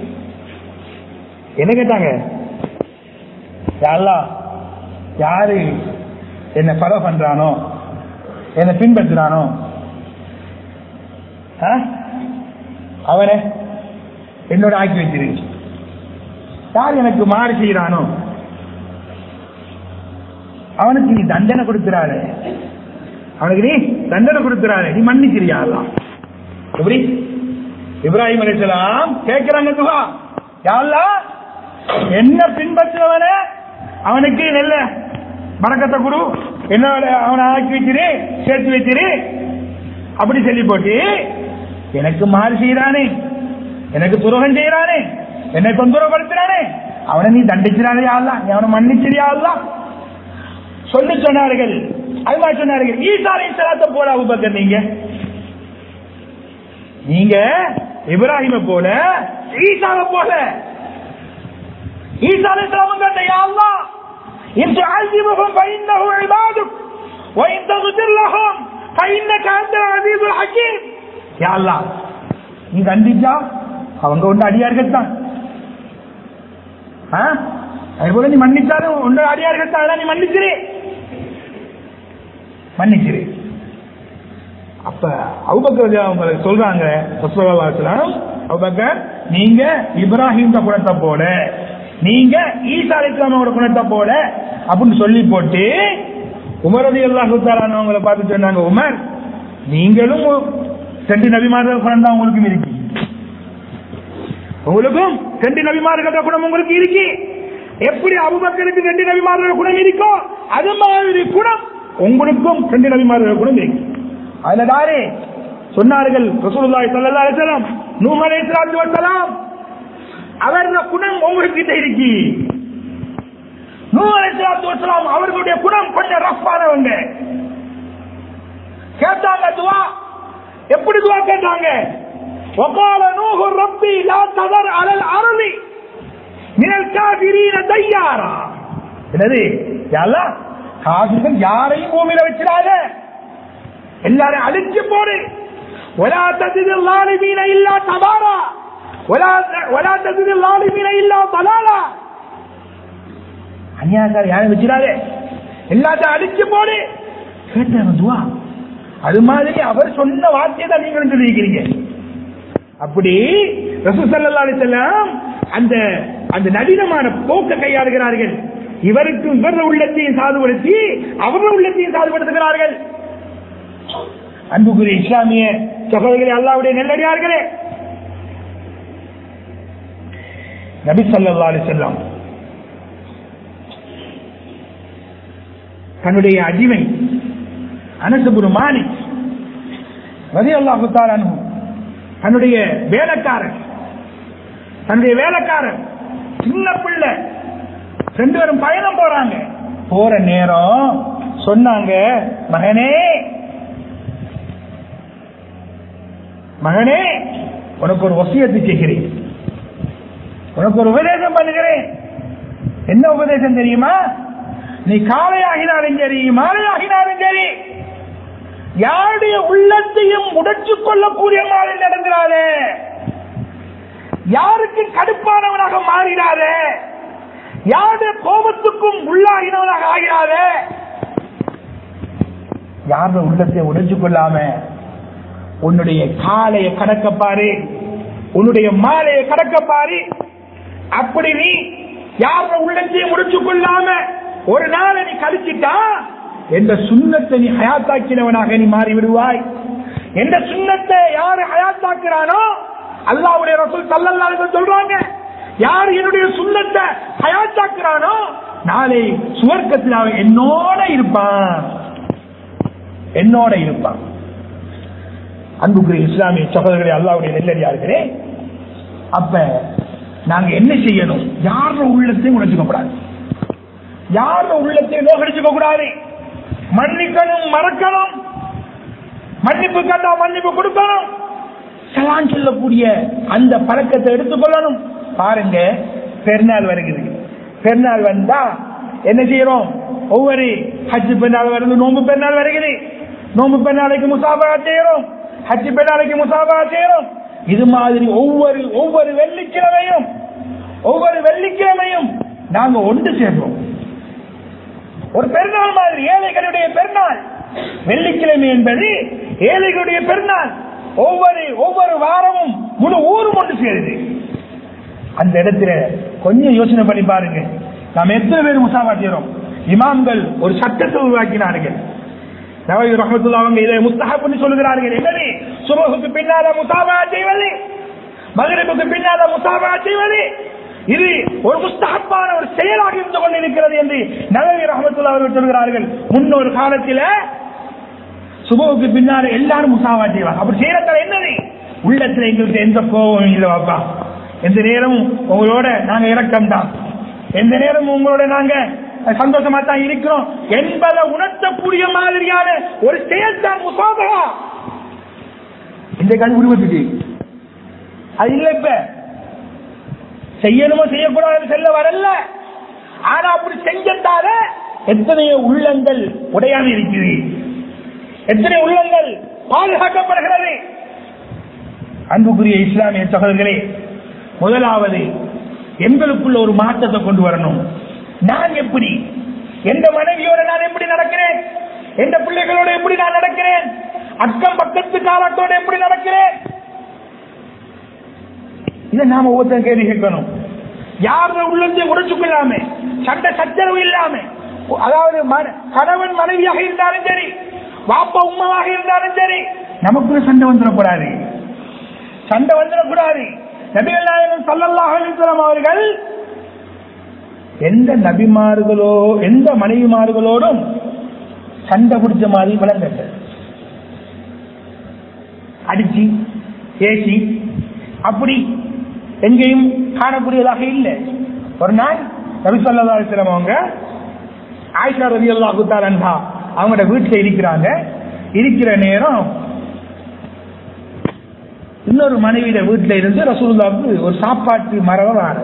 என்ன கேட்டாங்க யா அல்லாஹ், யாரு என்ன ஃபாலோ பண்றானோ என்ன பின்பற்றுறானோ ஆ? அவனை என்னோட ஆக்கி வச்சிரு யார் எனக்கு மாறு செய்யறானோ அவனுக்கு நீ தண்டனை கொடுக்கிறாரு அவனுக்கு நீ தண்டனை கொடுக்கிறாரு நீ மன்னிக்கிறியா அல்லாஹ்? எப்படி இப்ராஹிம் அலிசலாம் கேட்கிறாங்க துவா யா அல்லாஹ், என்ன பின்பற்றுவன அவனுக்கு நல்ல மறக்கத்தை கொடு என்னோட அவனை ஆக்கி வச்சிரு சேர்த்து வச்சிரு அப்படி சொல்லி போட்டு எனக்கு மாறு செய்யறானே எனக்கு துரோகம் செய்யறானே என்னை தொந்தரவுப்படுத்துறானே அவனை நீ தண்டிச்சிடாதே ஆள்லாம் நீ அவனை மன்னிச்சிரியா ஆள்லாம் சொல்லி சொன்னார்கள் அதுமா சொன்னார்கள் ஈசாலை சலாத்த போல அபுபக்கர் நீங்க நீங்க இப்ராஹிம போல ஈசாவை போல ஈசா அலைஹிஸ்ஸலாம் கேட்ட யா அல்லாஹ் இன் துஅذிபஹும் ஃபஇன்னஹு இபாதுக் வ இன் தக்ஃபிர் லஹும் ஃபஇன்னக அன்தல் அஸீஸுல் ஹக்கீம் யா அல்லாஹ் நீ கண்டிச்சா அவங்க ஒன்று அடியார்கள் தான் ஆ? அது போல நீ மன்னிச்சாலும் ஒன்று அடியார்கள் தான் அதெல்லாம் நீ மன்னிச்சிரு மன்னிச்சிரு அப்ப அவுபக்கர் அவங்க சொல்றாங்க ரசூலுல்லாஹி அவுபக்கர் நீங்க இப்ராஹிம் குணத்தை போல நீங்க ஈசா அலிஸ்லாமோட குணத்தை போல அப்படின்னு சொல்லி போட்டு உமரதி அல்லாஹு அவங்கள பார்த்து சொன்னாங்க உமர் நீங்களும் ரெண்டு நபிமார்கள் குணம் தான் உங்களுக்கும் இருக்கு உங்களுக்கும் ரெண்டு நபிமார்கள குணம் உங்களுக்கு இருக்கு எப்படி அபுபக்கருக்கு ரெண்டு நபிமார்கள் குணம் இருக்கோ அது மாதிரி குணம் உங்களுக்கும் ரெண்டு நபிமார்கள் குணம் இருக்கு அதுல தாரே சொன்னார்கள் ரசூலுல்லாஹி ஸல்லல்லாஹு அலைஹி வஸல்லம் நூஹ் அலைஹிஸ்ஸலாத்து வஸலாம் அவருடைய குணம் உங்ககிட்ட இருக்கு நூஹ் அலைஹிஸ்ஸலாத்து வஸலாம் அவர்களுடைய குணம் கொஞ்சம் ரஃப்பானவங்க கேட்டாங்க துவா எப்படி துவா கேட்டாங்க وقال نوح ربي لا تذر على الارض من الكافرين ديارا என்னது யா காசுகள் யாரையும் பூமியில வச்சிடாத எல்லாரும் அழிச்சு போடு ولا تزد الظالمين الا تبارا ولا ولا تزد الظالمين الا ضلالا அநியாயக்கார யாரும் வச்சிடாதே எல்லாத்தையும் அழிச்சு போடு கேட்டாங்க துவா அது மாதிரி அவர் சொன்ன வார்த்தையை தான் நீங்களும் சொல்லியிருக்கிறீங்க அப்படி ரசூசல்லா அலிசல்லாம் அந்த அந்த நவீனமான போக்க கையாளுகிறார்கள் இவருக்கு இவர உள்ளத்தையும் சாதுபடுத்தி அவர உள்ளத்தையும் சாதுபடுத்துகிறார்கள் அன்புக்குரிய இஸ்லாமிய சகோதரர்களே அல்லாவுடைய நெல்லடியார்களே நபி சல்லா அலிசல்லாம் தன்னுடைய அடிமை அனசபுரு மாலிக் ரதி அல்லாஹு தாலானு தன்னுடைய வேலைக்காரன் தன்னுடைய வேலைக்காரன் சின்ன பிள்ளை ரெண்டு பேரும் பயணம் போறாங்க போற நேரம் சொன்னாங்க மகனே மகனே உனக்கு ஒரு வசியத்தை செய்கிறேன் உனக்கு ஒரு உபதேசம் பண்ணுகிறேன் என்ன உபதேசம் தெரியுமா நீ காலையாகினாலும் சரி மாலையாகினாலும் சரி யாருடைய உள்ளத்தையும் உடைச்சுக் கொள்ளக்கூடிய மாதிரி நடந்துடாதே யாருக்கு கடுப்பானவனாக மாறிடாதே யாருடைய கோபத்துக்கும் உள்ளாகினவனாக ஆகிறாதே யாருடைய உள்ளத்தை உடைச்சு கொள்ளாம உன்னுடைய காலையை கடக்க பாரு உன்னுடைய மாலையை கடக்க பாரு அப்படி நீ யாருடைய உள்ளத்தையும் முடிச்சு கொள்ளாம ஒரு நாளை நீ கழிச்சிட்டா எந்த சுண்ணத்தை நீ ஹயாத்தாக்கினவனாக நீ மாறி விடுவாய் எந்த சுண்ணத்தை யாரு ஹயாத்தாக்குறானோ அல்லாவுடைய ரசூல் சல்லல்லாஹு சொல்றாங்க யார் என்னுடைய சுண்ணத்தை ஹயாத்தாக்குறானோ நாளை சுவர்க்கத்தில் அவன் என்னோட இருப்பான் என்னோட இருப்பான் அன்புக்குரிய இஸ்லாமிய சகோதரர்களே அல்லாவுடைய நெல்லடியார்களே அப்ப நாங்க என்ன செய்யணும் யார உள்ளத்தையும் உணர்ச்சிக்கப்படாது யார உள்ளத்தை நோகடிச்சுக்க கூடாது மன்னிக்கணும் மறக்கணும் மன்னிப்பு கேட்டா மன்னிப்பு கொடுக்கணும் சலான் சொல்லக்கூடிய அந்த பழக்கத்தை எடுத்துக்கொள்ளணும் பாருங்க பெருநாள் வருகிறது பெருநாள் வந்தா என்ன செய்யறோம் ஒவ்வொரு ஹஜ்ஜு பெருநாள் வருது நோம்பு பெருநாள் வருகிறது நோம்பு பெருநாளைக்கு முசாபா செய்யறோம் ஹஜ்ஜு பெருநாளைக்கு முசாபா செய்யறோம் இது மாதிரி ஒவ்வொரு ஒவ்வொரு வெள்ளிக்கிழமையும் ஒவ்வொரு வெள்ளிக்கிழமையும் நாங்க ஒன்று சேர்றோம் ஒரு பெருநாள் மாதிரி ஏழைகளுடைய பெருநாள் வெள்ளிக்கிழமை என்பது ஏழைகளுடைய பெருநாள் ஒவ்வொரு ஒவ்வொரு வாரமும் முழு ஊரும் ஒன்று சேருது அந்த இடத்துல கொஞ்சம் யோசனை பண்ணி பாருங்க நாம் எத்தனை பேர் முசாபா செய்யறோம் இமாம்கள் ஒரு சட்டத்தை உருவாக்கினார்கள் நவீ ரஹமத்துல்லா அவங்க இதை முஸ்தஹப்னு சொல்லுகிறார்கள் என்னது சுபகுக்கு பின்னால முசாபா செய்வது மகரிபுக்கு பின்னால முசாபா செய்வது இது ஒரு முஸ்தகப்பான ஒரு செயலாக இருந்து கொண்டிருக்கிறது என்று நவீ ரஹமத்துல்லா அவர்கள் சொல்கிறார்கள் முன்னொரு காலத்தில் சுபவுக்கு பின்னால எல்லாரும் முசாவா செய்வாங்க அப்படி செய்யறதால என்னது உள்ளத்துல எங்களுக்கு எந்த கோபமும் இல்லை பாப்பா எந்த நேரமும் உங்களோட நாங்க இறக்கம் தான் எந்த நேரமும் உங்களோட நாங்க சந்தோஷமா தான் இருக்கிறோம் என்பதை உணர்த்தக்கூடிய மாதிரியான ஒரு செயல் தான் முசாபகா இந்த கண் உருவத்துக்கு அது இல்ல இப்ப செய்யணுமோ செய்யக்கூடாது செல்ல வரல ஆனா அப்படி செஞ்சதால எத்தனையோ உள்ளங்கள் உடையாம இருக்குது எத்தனை உள்ளங்கள் பாதுகாக்கப்படுகிறது அன்புக்குரிய இஸ்லாமிய சகோதரர்களே முதலாவது எங்களுக்குள்ள ஒரு மாற்றத்தை கொண்டு வரணும் நான் எப்படி எந்த மனைவியோட நான் எப்படி நடக்கிறேன் எந்த பிள்ளைகளோட எப்படி நான் நடக்கிறேன் அக்கம் பக்கத்து காலத்தோட எப்படி நடக்கிறேன் இதை நாம ஒவ்வொருத்தரும் கேள்வி கேட்கணும் யார உள்ளத்தை உடைச்சுக்கொள்ளாம சண்டை சச்சரவு இல்லாம அதாவது மன- கணவன் மனைவியாக இருந்தாலும் சரி வாப்பா உமாவாக இருந்தாலும் சரி நமக்குள்ள சண்டை வந்துடக்கூடாது சண்டை வந்துடக்கூடாது நபிகள் நாயகம் சல்லல்லாஹு அலைஹி வஸல்லம் அவர்கள் எந்த நபிமார்களோ எந்த மனைவிமார்களோடும் சண்டை பிடிச்ச மாதிரி விளங்கல அடிச்சு ஏசி அப்படி எங்கேயும் காணக்கூடியதாக இல்லை ஒரு நாள் நபி ஸல்லல்லாஹு அலைஹி வஸல்லம் அவங்க ஆயிஷா ரலியல்லாஹு தஆலா அன்ஹா அவங்களோட வீட்டுல இருக்கிறாங்க இருக்கிற நேரம் இன்னொரு மனைவியோட வீட்டுல இருந்து ரசூலுல்லாவுக்கு ஒரு சாப்பாட்டு மரவ வார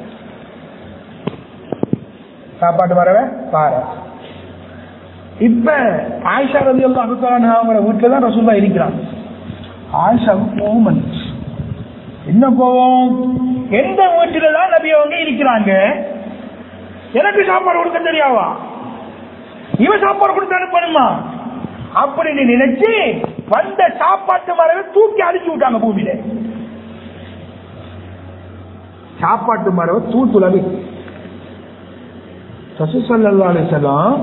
சாப்பாட்டு மரவ வார இப்ப ஆயிஷா ரலியல்லாஹு தஆலா அன்ஹா அவங்களோட வீட்டுல தான் ரசூலுல்லாஹ் இருக்கிறாங்க ஆயிஷாவுக்கு கோவம் வந்துச்சு என்ன கோவம் எந்த வீட்டில தான் நபி அவங்க இருக்கிறாங்க எனக்கு சாப்பாடு கொடுக்க தெரியாவா இவன் சாப்பாடு கொடுத்து அனுப்பணுமா அப்படின்னு நினைச்சு வந்த சாப்பாட்டு மரவை தூக்கி அடிச்சு விட்டாங்க பூமியில சாப்பாட்டு மரவை தூத்துலவி சசுசல்லா அலிசல்லாம்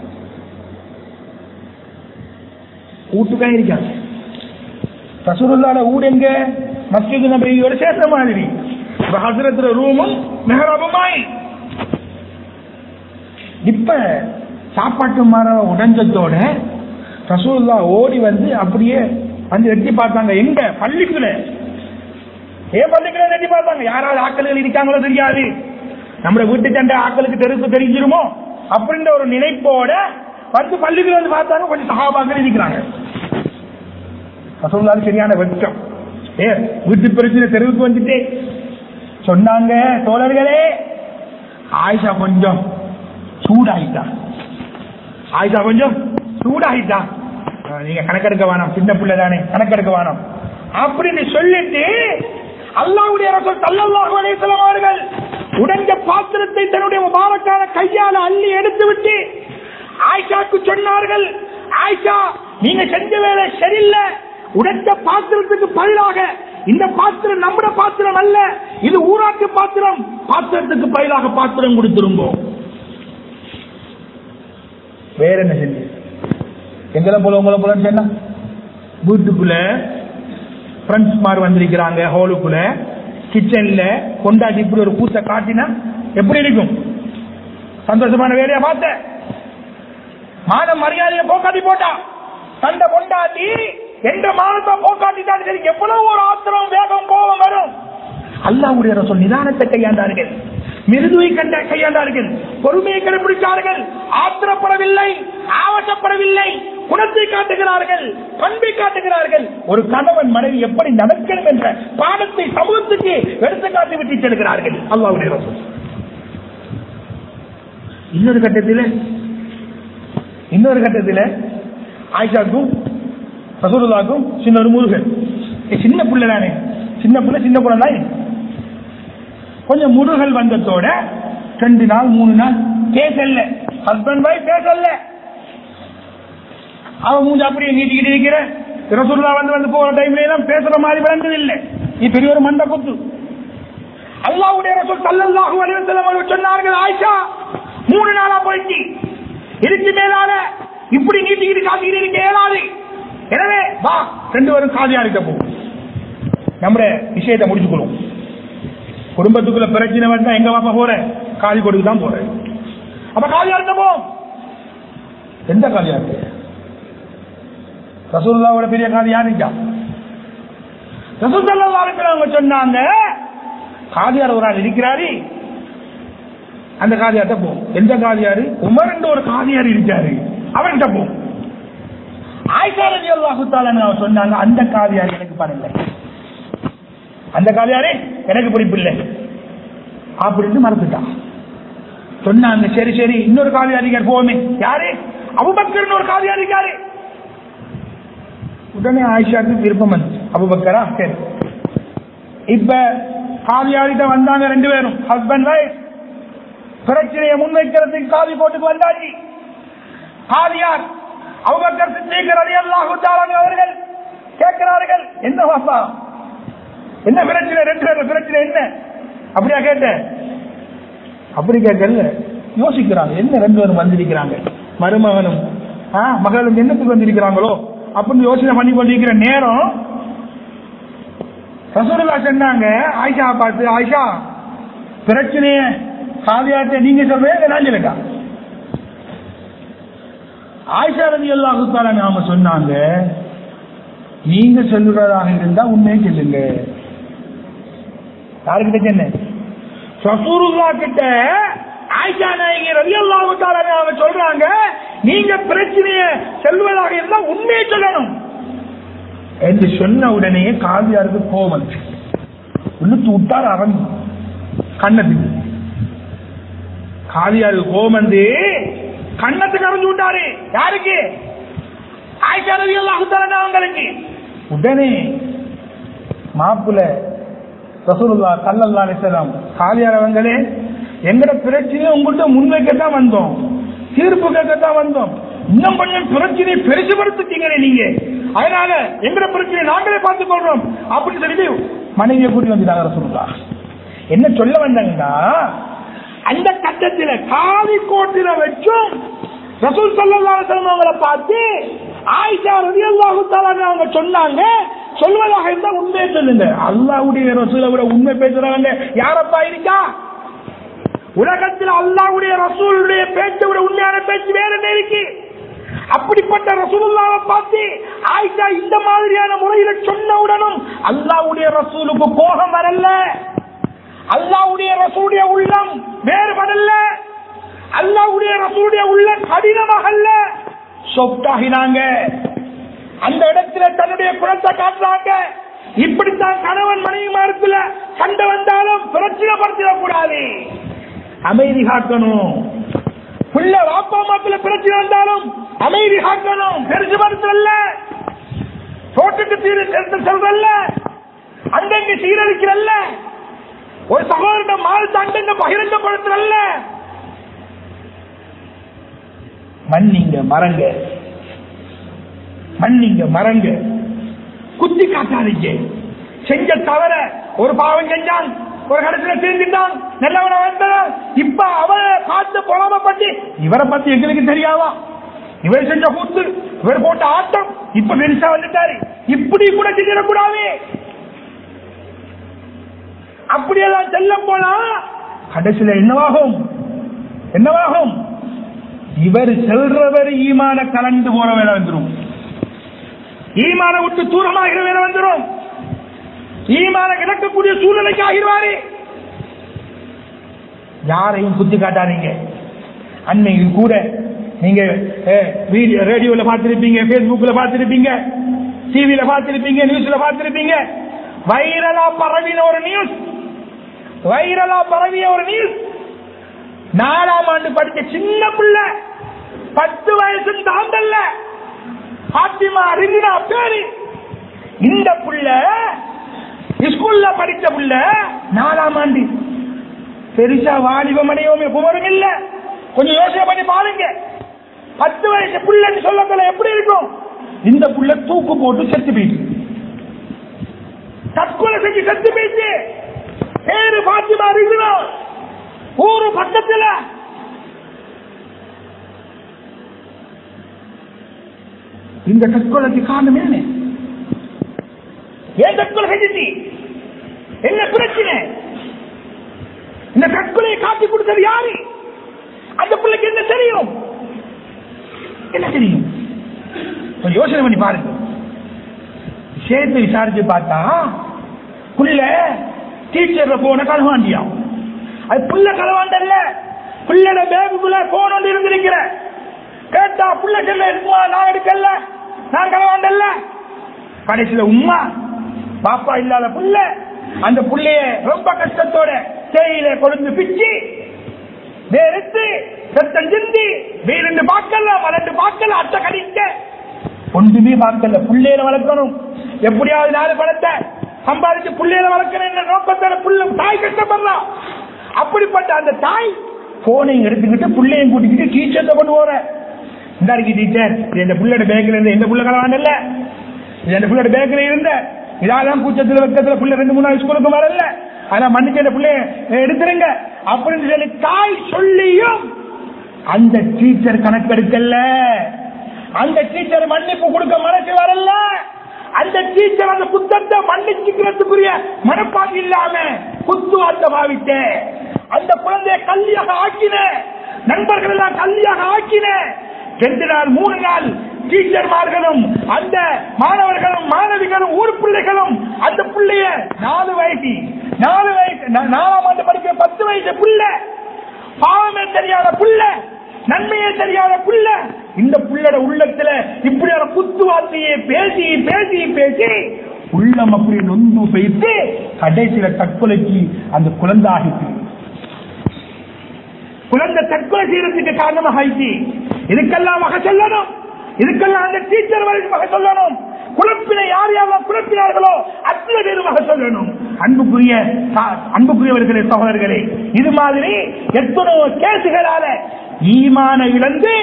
வீட்டுக்கா இருக்காங்க ரசூலுல்லாட ஊர் எங்க மஸ்ஜித் நபியோட சேர்ந்த மாதிரி இப்ப ஹசரத்துல ரூமும் மெஹராபுமாய் இப்ப சாப்பாட்டு மரம் உடைஞ்சதோட ரசூலுல்லா ஓடி வந்து அப்படியே வந்து எட்டி பார்த்தாங்க எங்க பள்ளிக்குள்ள ஏன் பள்ளிக்குள்ள எட்டி பார்த்தாங்க யாராவது ஆட்கள் இருக்காங்களோ தெரியாது நம்ம வீட்டு சண்டை ஆட்களுக்கு தெருக்கு தெரிஞ்சிருமோ அப்படின்ற ஒரு நினைப்போட வந்து பள்ளிக்குள்ள வந்து பார்த்தாங்க கொஞ்சம் சகாபாக்கள் இருக்கிறாங்க ரசூலுல்லாஹ் சரியான வெட்கம் ஏ வீட்டு பிரச்சனை தெருவுக்கு வந்துட்டு சொன்னாங்க தோழர்களே ஆயிஷா கொஞ்சம் சூடாயிட்டா ஆயிஷா கொஞ்சம் சூடாயிட்டா அஹ் நீங்க கணக்கெடுக்க வேணாம் சின்ன பிள்ளை தானே கணக்கெடுக்க வேணாம் அப்படின்னு சொல்லிட்டு அல்லாவுடைய ரசூல் ஸல்லல்லாஹு அலைஹி வஸல்லம் அவர்கள் உடைஞ்ச பாத்திரத்தை தன்னுடைய முபாரக்கான கையால அள்ளி எடுத்து விட்டு ஆயிஷாக்கு சொன்னார்கள் ஆயிஷா நீங்க செஞ்ச வேலை சரியில்லை உடைந்த பாத்திரத்துக்கு பதிலாக இந்த பாத்திரம் நம்முடைய பாத்திரம் அல்ல இது ஊராட்டு பாத்திரம் பாத்திரத்துக்கு பதிலாக பாத்திரம் கொடுத்திருந்தோம் வேற என்ன செஞ்சு எங்களை போல உங்களை போல சொன்னா வீட்டுக்குள்ள ஃப்ரெண்ட்ஸ் மாதிரி வந்திருக்கிறாங்க ஹோலுக்குள்ள கிச்சன்ல கொண்டாடி இப்படி ஒரு கூத்த காட்டினா எப்படி இருக்கும் சந்தோஷமான வேலையை பார்த்த மான மரியாதையை போக்காட்டி போட்டா தந்த கொண்டாட்டி எந்த மானத்தை போக்காட்டிட்டாலும் சரி எவ்வளவு ஒரு ஆத்திரம் வேகம் கோபம் வரும் அல்லாவுடைய ரசூல் நிதானத்தை கையாண்டார்கள் மிருதுவை கண்ட கையாண்டார்கள் பொறுமையை கடைபிடித்தார்கள் ஆத்திரப்படவில்லை ஆவசப்படவில்லை குணத்தை காட்டுகிறார்கள் பண்பை காட்டுகிறார்கள் ஒரு கணவன் மனைவி எப்படி நடக்கணும் என்ற பாடத்தை சமூகத்துக்கு எடுத்து காட்டி விட்டு செல்கிறார்கள் அல்லாவுடைய ரசூல் இன்னொரு கட்டத்தில் இன்னொரு கட்டத்தில் ஆயிஷாக்கும் ரசூலுல்லாக்கும் சின்ன ஒரு முருகன் ஏ, சின்ன புள்ள தானே சின்ன புள்ள சின்ன புள்ள தான் கொஞ்சம் முருகல் வந்ததோட ரெண்டு நாள் மூணு நாள் பேசல ஹஸ்பண்ட் வைஃப் பேசல அவன் மூஞ்சி அப்படியே நீட்டிக்கிட்டு இருக்கிற ரசூல்லா வந்து வந்து போற டைம்ல எல்லாம் பேசுற மாதிரி விளங்குது இல்லை நீ பெரிய ஒரு மண்ட குத்து அல்லாஹ்வுடைய ரசூல் ஸல்லல்லாஹு அலைஹி வஸல்லம் அவர்கள் சொன்னார்கள் ஆயிஷா மூணு நாளா போயிட்டு இதுக்கு மேலால இப்படி நீட்டிக்கிட்டு காத்திக்கிட்டு இருக்க இயலாது எனவே வா ரெண்டு பேரும் காதியாரிட்ட போ நம்ம விஷயத்தை முடிச்சுக்கணும் குடும்பத்துக்குள்ள பிரச்சனை வந்தா எங்க வாப்பா போற காதி கொடுக்கு தான் போறேன் அப்ப காதியாரிட்ட போ எந்த காதியாருக்கு ரசூல்லாவோட பெரிய காதி யாருக்கா ரசூல் ஸல்லல்லாஹு அலைஹி வஸல்லம் அவங்க சொன்னாங்க காதியார் ஒரு ஆள் இருக்கிறாரு அந்த காதியார்ட்ட போ எந்த காதியாரு உமர் என்ற ஒரு காதியார் இருக்காரு அவர்கிட்ட போ ஆயிஷா ரதி அல்லாஹு அவர் சொன்னாங்க அந்த காதியார் எனக்கு பணம் இல்லை அந்த காதியாரு எனக்கு பிடிப்பில்லை அப்படின்னு மறந்துட்டான் சொன்னாங்க சரி சரி இன்னொரு காதியாரிக்கார் போவோமே யாரு அபுபக்கர்னு ஒரு காதியாரிக்காரு உடனே ஆயிஷாக்கு விருப்பம் வந்து அபுபக்கரா சரி இப்ப காவியாரிட்ட வந்தாங்க ரெண்டு பேரும் ஹஸ்பண்ட் வைஃப் பிரச்சனையை முன்வைக்கிறதுக்கு காவி போட்டுக்கு வந்தாச்சு காவியார் அபுபக்கர் சித்திகர் ரலியல்லாஹு தஆலா அவர்கள் கேட்கிறார்கள் என்ன வாப்பா என்ன பிரச்சனை ரெண்டு பேரும் பிரச்சனை என்ன அப்படியா கேட்டேன் அப்படி கேட்கல யோசிக்கிறாங்க என்ன ரெண்டு பேரும் வந்திருக்கிறாங்க மருமகனும் ஆ, மகளும் என்னத்துக்கு வந்திருக்கிறாங்களோ அப்படின்னு யோசனை பண்ணி கொண்டிருக்கிற நேரம் ரசூலுல்லா சொன்னாங்க ஆயிஷா பார்த்து ஆயிஷா பிரச்சனைய சாதியாட்ட நீங்க சொல்றேன் நான் சொல்லட்டா ஆயிஷா ரதி அல்லாஹு நாம சொன்னாங்க நீங்க சொல்லுறதாக இருந்தா உண்மையை சொல்லுங்க யாருக்கிட்ட சொன்ன ரசூலுல்லா கிட்ட ஆயிஷா நாயகி ரவி அல்லாஹு அவங்க சொல்றாங்க நீங்க பிரச்சனைய செல்வதாக இருந்தா உண்மையை சொல்லணும் என்று சொன்ன உடனே காவியாருக்கு கோபம் வந்துச்சு. இழுத்து விட்டார் அவன் கண்ணத்துக்கு காவியாருக்கு கோபம் வந்து கண்ணத்துக்கு அரைஞ்சு விட்டாரு யாருக்கு ஆயிஷா ரவி அல்லாஹு அவங்களுக்கு உடனே மாப்புல ரசூலுல்லா கல்லல்லா அலிசலாம் காலியார் அவங்களே எங்கட பிரச்சனையை உங்கள்கிட்ட முன்வைக்கத்தான் வந்தோம் தீர்ப்பு கேட்கத்தான் வந்தோம் இன்னும் கொஞ்சம் பிரச்சனையை பெருசுபடுத்திட்டீங்களே நீங்க அதனால எங்கட பிரச்சனையை நாங்களே பார்த்துக் கொள்றோம் அப்படின்னு சொல்லிட்டு மனைவியை கூட்டி வந்துட்டாங்க ரசூலுல்லா என்ன சொல்ல வந்தாங்கன்னா அந்த கட்டத்தில் காவி கோட்டில வச்சும் ரசூல் சல்லல்லாஹு அலைஹி வஸல்லம் அவங்கள பார்த்து ஆயிஷா ரலியல்லாஹு தஆலா அவங்க சொன்னாங்க சொல்வதாக இருந்தா உண்மையை சொல்லுங்க அல்லாஹ்வுடைய ரசூலை விட உண்மை பேசுறவங்க யாரப்பா இருக்கா உலகத்தில் அல்லாஹ்வுடைய ரசூலுடைய பேச்சை விட உண்மையான பேச்சு வேற என்ன இருக்கு அப்படிப்பட்ட ரசூலுல்லாவை பார்த்து ஆயிஷா இந்த மாதிரியான முறையில சொன்னவுடனும் அல்லாஹ்வுடைய ரசூலுக்கு கோபம் வரல அல்லாஹ்வுடைய ரசூலுடைய உள்ளம் வேறுபடல அல்லாஹ்வுடைய ரசூலுடைய உள்ளம் கடினமாகல்ல சொப்டாகினாங்க அந்த இடத்துல தன்னுடைய குணத்தை காட்டுறாங்க இப்படித்தான் கணவன் மனைவி மரத்துல சண்டை வந்தாலும் பிரச்சனை படுத்திடக் கூடாது அமைதி காக்கணும் புள்ள வாப்பா மாப்பிள்ள பிரச்சனை வந்தாலும் அமைதி காக்கணும் பெருசு படுத்தல தோட்டத்துக்கு தீர சேர்த்து சொல்றல்ல அங்கங்க சீரழிக்கிறல்ல ஒரு சகோதரன் மாறுத்து அங்கங்க பகிரங்கப்படுத்துறல்ல மன்னிங்க மறங்க மன்னிங்க மறங்க குத்தி காட்டாதீங்க செஞ்ச தவற ஒரு பாவம் செஞ்சான் ஒரு கடைசியில திருந்திட்டான் நல்லவன வந்தான் இப்ப அவனை பார்த்து பொறாமப்பட்டு இவரை பத்தி எங்களுக்கு தெரியாதா இவர் செஞ்ச கூத்து இவர் போட்ட ஆட்டம் இப்ப பெருசா வந்துட்டாரு இப்படி கூட செஞ்சிடக்கூடாது அப்படியெல்லாம் செல்ல போனா கடைசியில என்னவாகும் என்னவாகும் இவர் செல்றவர் ஈமான கலந்து போற வேலை வந்துடும் ஈமான விட்டு தூரமாகிற வேலை வந்துடும் ஈமான கிடக்கக்கூடிய சூழ்நிலைக்கு ஆகிடுவாரு யாரையும் குத்தி காட்டாதீங்க அன்னையில் கூட நீங்க வீடியோ ரேடியோல பார்த்திருப்பீங்க பேஸ்புக்ல பார்த்திருப்பீங்க டிவியில பார்த்திருப்பீங்க நியூஸ்ல பார்த்திருப்பீங்க வைரலா பரவின ஒரு நியூஸ் வைரலா பரவிய ஒரு நியூஸ் நாலாம் ஆண்டு படிச்ச சின்ன பிள்ளை பத்து வயசு தாண்டல்ல பாத்திமா ரிங்கினா பேரு இந்த புள்ள ஸ்கூல்ல படிச்ச புள்ள நாலாம் ஆண்டு பெருசா வாலிபம் அடையோமே குமரும் இல்ல கொஞ்சம் யோசனை பண்ணி பாருங்க பத்து வயசு புள்ளன்னு சொல்லக்கல எப்படி இருக்கும் இந்த புள்ள தூக்கு போட்டு செத்து போயிட்டு தற்கொலை செஞ்சு செத்து போயிட்டு பேரு பாத்திமா இருக்கிறோம் ஊரு பக்கத்துல இந்த தற்கொலைக்கு காரணம் என்ன ஏன் தற்கொலை செஞ்சிச்சு என்ன பிரச்சனை இந்த தற்கொலையை காட்டி கொடுத்தது யாரு அந்த பிள்ளைக்கு என்ன தெரியும் என்ன தெரியும் கொஞ்சம் யோசனை பண்ணி பாருங்க சேர்த்து விசாரிச்சு பார்த்தா புள்ள டீச்சர்ல போன களவாண்டியா அது புள்ள களவாண்டல்ல புள்ளட பேகுக்குள்ள போன் வந்து இருந்திருக்கிற கேட்டா புள்ள செல்ல இருக்குமா நான் எடுக்கல நான் களவாண்டல்ல கடைசியில உமா பாப்பா இல்லாத புள்ள அந்த புள்ளைய ரொம்ப கஷ்டத்தோட தேயில கொழுந்து பிச்சு வேறுத்து ரத்தம் சிந்தி வேறு பார்க்கல மலண்டு பார்க்கல அத்தை கடிக்க ஒன்றுமே பார்க்கல புள்ளையில வளர்க்கணும் எப்படியாவது நாலு பணத்தை சம்பாதிச்சு புள்ளையில வளர்க்கணும் என்ற நோக்கத்தோட புள்ள தாய் கஷ்டப்படுறான் அப்படிப்பட்ட அந்த தாய் போனையும் எடுத்துக்கிட்டு புள்ளையும் கூட்டிக்கிட்டு டீச்சர்த்த கொண்டு போற இந்த டீச்சர் இந்த புள்ளோட பேக்கில் இருந்து எந்த புள்ள கலவாண்டல்ல இது அந்த புள்ளோட பேக்கில் இருந்த இதாதான் கூச்சத்துல வெக்கத்துல புள்ள ரெண்டு மூணு நாள் ஸ்கூலுக்கு வரல ஆனா மன்னிச்சு அந்த பிள்ளைய எடுத்துருங்க அப்படின்னு சொல்லி தாய் சொல்லியும் அந்த டீச்சர் கணக்கெடுக்கல அந்த டீச்சர் மன்னிப்பு கொடுக்க மனசு வரல அந்த டீச்சர் அந்த குத்தத்தை மன்னிச்சுக்கிறதுக்குரிய மனப்பாங்கு இல்லாம குத்துவாத்த பாவித்த அந்த குழந்தைய கல்வியாக ஆக்கின நண்பர்கள் எல்லாம் கல்வியாக ஆக்கின ரெண்டு நாள் மூணு நாள் டீச்சர்மார்களும் அந்த மாணவர்களும் மாணவிகளும் ஊர் பிள்ளைகளும் அந்த பிள்ளைய நாலு வயசு நாலு வயசு நாலாம் ஆண்டு படிக்கிற பத்து வயசு புள்ள பாவமே தெரியாத புள்ள நன்மையே தெரியாத புள்ள இந்த புள்ளட உள்ளத்துல இப்படியான குத்துவார்த்தையை பேசி பேசி பேசி உள்ளம் அப்படி நொந்து வைத்து கடைசியில தற்கொலைக்கு அந்த குழந்தை ஆகிட்டு குழந்தை தற்கொலை செய்யறதுக்கு காரணமாக ஆயிடுச்சு இதுக்கெல்லாம் வகை சொல்லணும் இதுக்கெல்லாம் அந்த டீச்சர் வகை சொல்லணும் குழப்பினை யார் யாரெல்லாம் குழப்பினார்களோ அத்தனை பேரும் வகை சொல்லணும் அன்புக்குரிய அன்புக்குரியவர்களே சகோதரர்களே இது மாதிரி எத்தனையோ கேசுகளால ஈமான இழந்து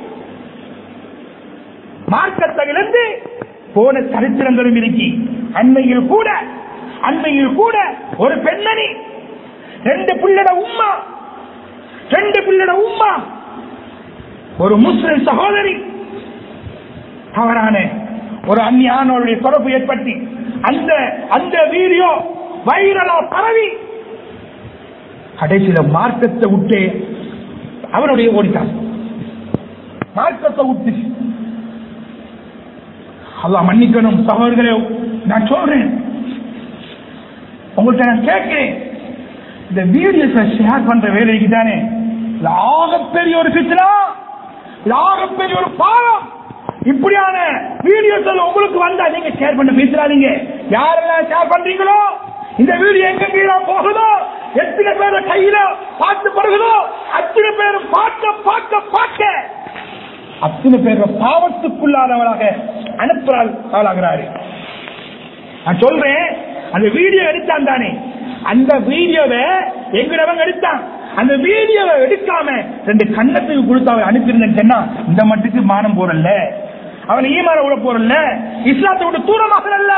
மார்க்கத்தை இழந்து போன சரித்திரங்களும் இருக்கி அண்மையில் கூட அண்மையில் கூட ஒரு பெண்ணணி ரெண்டு பிள்ளட உம்மா ரெண்டு பிள்ளட உம்மா ஒரு முஸ்லிம் சகோதரி தவறான ஒரு அந்நியானோருடைய தொடர்பு ஏற்பட்டு அந்த அந்த வீடியோ வைரலா பரவி கடைசியில மார்க்கத்தை விட்டு அவனுடைய ஓடிட்டான் மார்க்கத்தை விட்டு அல்லாஹ் மன்னிக்கணும் சகோதரர்களே நான் சொல்றேன் உங்கள்கிட்ட நான் கேட்கிறேன் இந்த வீடியோஸை ஷேர் பண்ற வேலைக்கு தானே இது ஆகப்பெரிய ஒரு பிச்சனா இது ஆகப்பெரிய ஒரு பாவம் இப்படியான வீடியோஸ் உங்களுக்கு வந்தா நீங்க ஷேர் பண்ண பேசுறாதீங்க யாரெல்லாம் ஷேர் பண்றீங்களோ இந்த வீடியோ எங்க கீழே போகுதோ எத்தனை பேர கையில பார்த்து படுகுதோ அத்தனை பேரும் பார்க்க பார்க்க பார்க்க அத்தனை பேர் பாவத்துக்குள்ளாதவளாக அனுப்புறாள் ஆளாகிறாரு நான் சொல்றேன் அந்த வீடியோ எடுத்தான் தானே அந்த வீடியோவை எங்கிடவங்க எடுத்தான் அந்த வீடியோவை எடுக்காம ரெண்டு கண்ணத்துக்கு கொடுத்து அவன் அனுப்பியிருந்தேன்னு சொன்னா இந்த மட்டுக்கு மானம் போறல்ல அவன் ஈமான விட போறல்ல இஸ்லாத்தை விட்டு தூரமாகல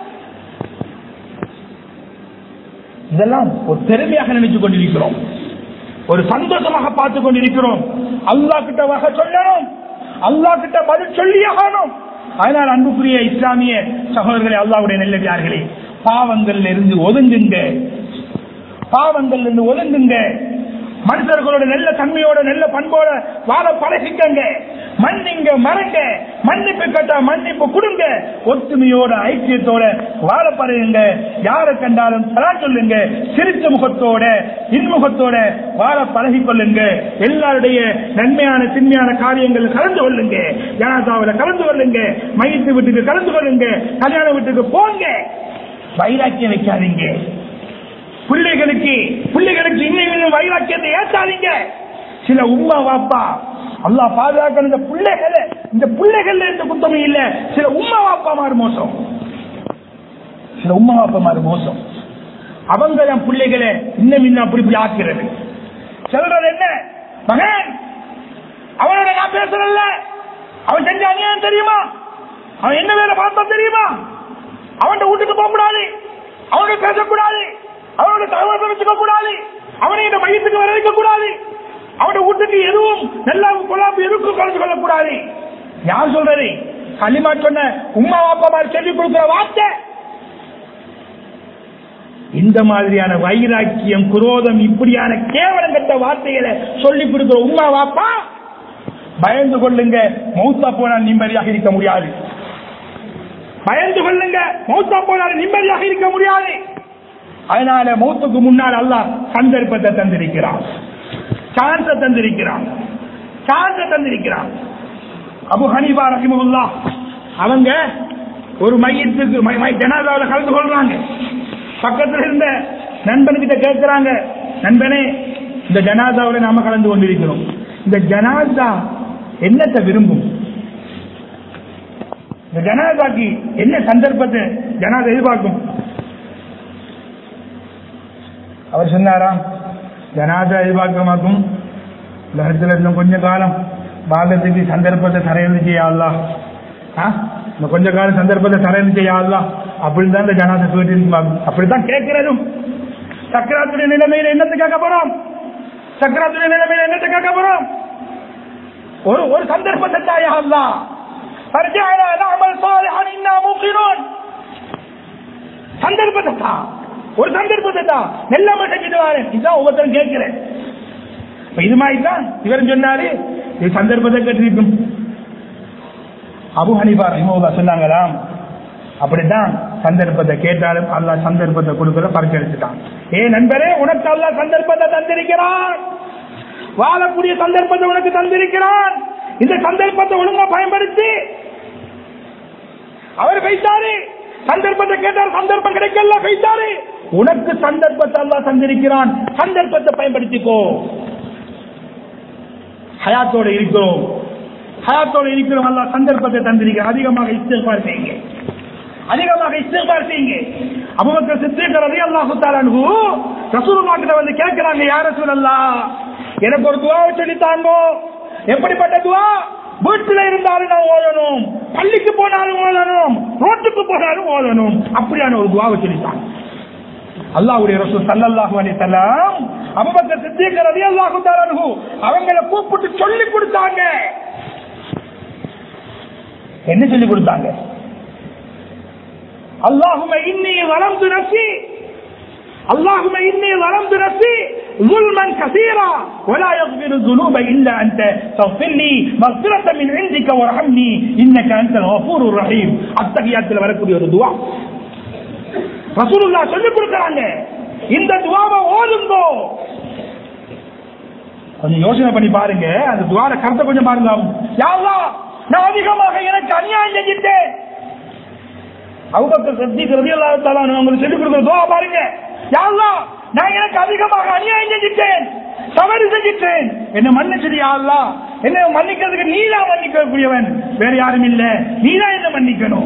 இதெல்லாம் ஒரு பெருமையாக நினைச்சு கொண்டிருக்கிறோம் ஒரு சந்தோஷமாக பார்த்து கொண்டிருக்கிறோம் அல்லா கிட்ட வகை சொல்லணும் அல்லா கிட்ட பதில் சொல்லியாகணும் அதனால் அன்புக்குரிய இஸ்லாமிய சகோதரர்களே அல்லாவுடைய நெல்லடியார்களே பாவங்கள்ல இருந்து ஒதுங்குங்க பாவங்கள்ல இருந்து ஒதுங்குங்க மனுஷர்களோட நல்ல தன்மையோட நல்ல பண்போட வாழ பழகிக்கங்க மன்னிங்க மறங்க மன்னிப்பு கேட்டா மன்னிப்பு கொடுங்க ஒத்துமையோட ஐக்கியத்தோட வாழ பழகுங்க யாரை கண்டாலும் தலா சொல்லுங்க சிரிச்ச முகத்தோட இன்முகத்தோட வாழ பழகி கொள்ளுங்க எல்லாருடைய நன்மையான திண்மையான காரியங்கள் கலந்து கொள்ளுங்க ஜனாதாவில் கலந்து கொள்ளுங்க மையத்து வீட்டுக்கு கலந்து கொள்ளுங்க கல்யாண வீட்டுக்கு போங்க வைராக்கியம் வைக்காதீங்க பிள்ளைகளுக்கு பிள்ளைகளுக்கு இன்னும் இன்னும் வைராக்கியத்தை ஏற்றாதீங்க சில உம்மா வாப்பா அல்லாஹ் பாதுகாக்க இந்த பிள்ளைகளை இந்த பிள்ளைகள் எந்த குத்தமும் இல்ல சில உம்மா வாப்பா மாறு மோசம் சில உம்மா வாப்பா மாறு மோசம் அவங்க தான் பிள்ளைகளை இன்னும் இன்னும் அப்படி இப்படி ஆக்கிறது சொல்றது என்ன மகன் அவனோட நான் பேசுறல்ல அவன் செஞ்ச அநியாயம் தெரியுமா அவன் என்ன வேலை பார்த்தா தெரியுமா அவன் வீட்டுக்கு போக கூடாது அவனோட பேசக்கூடாது அவனோட தகவல் வச்சுக்க கூடாது அவனை இந்த மையத்துக்கு வர வைக்க கூடாது அவனோட வீட்டுக்கு எதுவும் நல்லா கொள்ளாம எதுக்கும் கலந்து கொள்ளக்கூடாது யார் சொல்றது களிமா சொன்ன உமா அப்பா மாதிரி சொல்லி கொடுக்கிற வார்த்தை இந்த மாதிரியான வைராக்கியம் குரோதம் இப்படியான கேவலம் கட்ட வார்த்தைகளை சொல்லி கொடுக்கிற உமா வாப்பா பயந்து கொள்ளுங்க மௌத்தா போனால் நிம்மதியாக இருக்க முடியாது பயந்து கொள்ளுங்க மௌத்தா போனால் நிம்மதியாக இருக்க முடியாது அதனால மௌத்துக்கு முன்னால் அல்லாஹ் சந்தர்ப்பத்தை தந்திருக்கிறான் சான்ஸை தந்திருக்கிறான் சான்ஸை தந்திருக்கிறான் அபு ஹனீபா ரஹிமுல்லா அவங்க ஒரு மையத்துக்கு ஜனாதாவில் கலந்து கொள்றாங்க பக்கத்தில் இருந்த நண்பன்கிட்ட கேட்கிறாங்க நண்பனே இந்த ஜனாதாவில் நாம கலந்து கொண்டிருக்கிறோம் இந்த ஜனாதா என்னத்தை விரும்பும் இந்த ஜனாதாக்கு என்ன சந்தர்ப்பத்தை ஜனாதா எதிர்பார்க்கும் அவர் சொன்னாராம் ஜனாதா எதிர்பார்க்கமாக்கும் இந்த இடத்துல இன்னும் கொஞ்ச காலம் பாலத்துக்கு சந்தர்ப்பத்தை தரையிருந்து செய்யலாம் இந்த கொஞ்ச காலம் சந்தர்ப்பத்தை தரையிருந்து செய்யலாம் அப்படிதான் இந்த ஜனாதா கேட்டு அப்படித்தான் கேட்கிறதும் சக்கராத்துடைய நிலைமையில என்னத்தை கேட்க போறோம் சக்கராத்துடைய நிலைமையில என்னத்தை கேட்க போறோம் ஒரு ஒரு சந்தர்ப்பத்தை தாயா அல்லா فرجعنا نعمل صالحا انا موقنون சந்தர்ப்பத்தை தான் ஒரு சந்தர்ப்பத்தை தான் எல்லாமே செஞ்சுட்டு வரேன் இதுதான் ஒவ்வொருத்தரும் கேட்கிறேன் இப்ப இது மாதிரி தான் இவர் சொன்னாரு இது சந்தர்ப்பத்தை கேட்டிருக்கும் அபு ஹனிபா ரஹிமோல்லா சொன்னாங்களாம் அப்படிதான் சந்தர்ப்பத்தை கேட்டாலும் அல்லாஹ் சந்தர்ப்பத்தை கொடுக்கிற பரிசளிச்சுட்டான் ஏ நண்பரே உனக்கு அல்லாஹ் சந்தர்ப்பத்தை தந்திருக்கிறான் வாழக்கூடிய சந்தர்ப்பத்தை உனக்கு தந்திருக்கிறான் இந்த சந்தர்ப்பத்தை ஒழுங்கா பயன்படுத்தி அவர் பேசாரு சந்தர்ப்பத்தை கேட்டார் சந்தர்ப்பம் கிடைக்கல பேசாரு உனக்கு சந்தர்ப்பத்தை அல்லாஹ் தந்திருக்கிறான் சந்தர்ப்பத்தை பயன்படுத்திக்கோ ஹயாத்தோட இருக்கிறோம் ஹயாத்தோட இருக்கிறோம் அல்லாஹ் சந்தர்ப்பத்தை தந்திருக்கிறான் அதிகமாக இஸ்திஃபார் செய்யுங்க அதிகமாக இஸ்திஃபார் செய்யுங்க அபூபக்கர் சித்திக் ரலியல்லாஹு தஆலா அன்ஹு ரசூலுல்லாஹ் கிட்ட வந்து கேக்குறாங்க யா ரசூலல்லாஹ் எனக்கு ஒரு துஆவை சொல்லி தாங்கோ எப்படிப்பட்ட துஆ வீட்டுல இருந்தாலும் நான் ஓதணும் பள்ளிக்கு போனாலும் ஓதணும் ரோட்டுக்கு போனாலும் ஓதணும் அப்படியான ஒரு துவாவை சொல்லிட்டாங்க அல்லாஹ்வுடைய ரசூல் ஸல்லல்லாஹு அலைஹி வஸல்லம் அபூபக்கர் சித்திக் ரலியல்லாஹு தஆலா அன்ஹு அவங்கள கூப்பிட்டு சொல்லி கொடுத்தாங்க என்ன சொல்லி கொடுத்தாங்க اللهم إني ظلمت نفسي اللهم إني ظلمت نفسي ظلما كثيرا ولا يغفر الذنوب إلا أنت فاغفر لي مغفرة من عندك وارحمني إنك أنت الغفور الرحيم அத்தகையாத்தில் வரக்கூடிய ஒரு துவா ரசூலுல்லாஹ் சொல்லிக் கொடுக்கறாங்க இந்த துவாவை ஓதுங்கோ கொஞ்சம் யோசனை பண்ணி பாருங்க அந்த துவார கருத்தை கொஞ்சம் பாருங்க யா அல்லாஹ், நான் அதிகமாக எனக்கு அநியாயம் செஞ்சிட்டேன் அவங்க சத்திக்கு ரதியல்லாஹு உங்களுக்கு சொல்லிக் கொடுக்குற துவா பாருங்க யா அல்லாஹ், நான் எனக்கு அதிகமாக அநியாயம் செஞ்சிட்டேன் தவறு செஞ்சிட்டேன் என்ன மன்னிச்சிடியா அல்லாஹ் என்ன மன்னிக்கிறதுக்கு நீதான் மன்னிக்கக்கூடியவன் வேற யாரும் இல்ல நீதான் என்ன மன்னிக்கணும்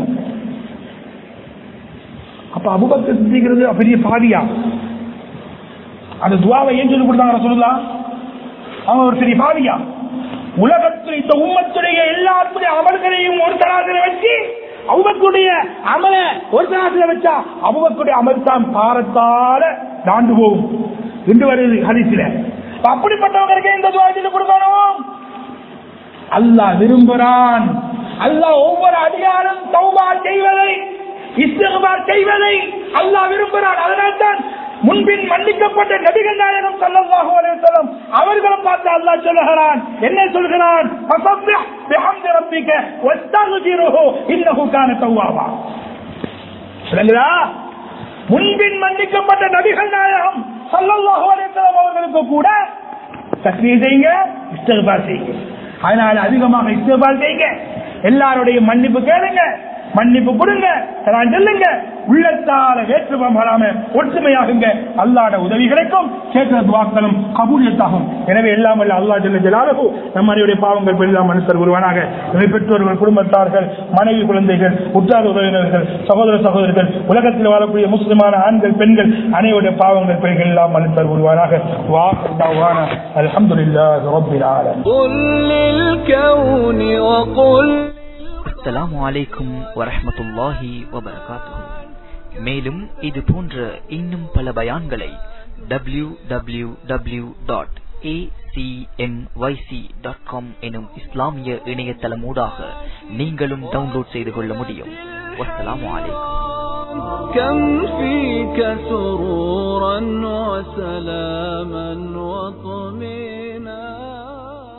அப்ப அபுபக்கர் சித்திக்கிறது பெரிய பாவியா அந்த துவாவை ஏன் சொல்லி கொடுத்தாங்க சொல்லலாம் அவன் ஒரு பெரிய பாவியா உலகத்தில் இந்த உம்மத்துடைய எல்லாத்துடைய அமல்களையும் ஒரு தராசில வச்சு அவுபக்குடைய அமல ஒரு தராசில வச்சா அவுபக்குடைய அமல் தான் பாரத்தால தாண்டு போகும் இன்று வருது ஹரிசில அப்படிப்பட்டவங்களுக்கு இந்த துவா சொல்லி கொடுக்கணும் அல்லாஹ் விரும்புகிறான் அல்லாஹ் ஒவ்வொரு அதிகாரம் தௌபா செய்வதை இஸ்திகுபார் செய்வதை அல்லாஹ் விரும்புகிறான் அதனால்தான் முன்பின் மன்னிக்கப்பட்ட நபிகள் நாயகம் ஸல்லல்லாஹு அலைஹி வஸல்லம் அவர்களும் பார்த்து பார்த்து அல்லாஹ் சொல்லுகிறான் என்ன சொல்கிறான் ஃபஸப்பிஹ் பிஹம்தி ரப்பிக வஸ்தக்ஃபிருஹு இன்னஹு கான தவ்வாபா சொல்லுங்களா முன்பின் மன்னிக்கப்பட்ட நபிகள் நாயகம் ஸல்லல்லாஹு அலைஹி வஸல்லம் அவர்களுக்கு கூட தஸ்மீ செய்யுங்க இஸ்திக்பார் செய்யுங்க அதனால அதிகமாக இஸ்திக்பார் செய்யுங்க எல்லாருடைய மன்னிப்பு கேளுங்க மன்னிப்பு கொடுங்க நான் சொல்லுங்க உள்ளத்தால வேற்றுமம் வராம ஒற்றுமையாகுங்க அல்லாட உதவி கிடைக்கும் கேட்கிற துவாக்களும் கபூலியத்தாகும் எனவே எல்லாம் வல்ல அல்லா ஜல்ல ஜலாலுஹு நம்மளுடைய பாவங்கள் பெரிதாம் மனுஷர் ஒருவனாக நம்முடைய பெற்றோர்கள் குடும்பத்தார்கள் மனைவி குழந்தைகள் உற்றார் உறவினர்கள் சகோதர சகோதரர்கள் உலகத்தில் வாழக்கூடிய முஸ்லிமான ஆண்கள் பெண்கள் அனைவருடைய பாவங்கள் பெண்கள் எல்லாம் மனுஷர் ஒருவனாக வான அல்ஹம்துலில்லாஹி ரப்பில் ஆலமீன் قل للكون وقل அஸ்ஸலாமு அலைக்கும் வரஹ்மத்துல்லாஹி வபரகாத்துஹு மேலும் இது போன்ற இன்னும் பல பயான்களை W W W dot dot com எனும் இஸ்லாமிய இணையதளமூடாக நீங்களும் டவுன்லோட் செய்து கொள்ள முடியும் வஸ்ஸலாமு அலைக்கும் كم فيك سرورا وسلاما وطمئنا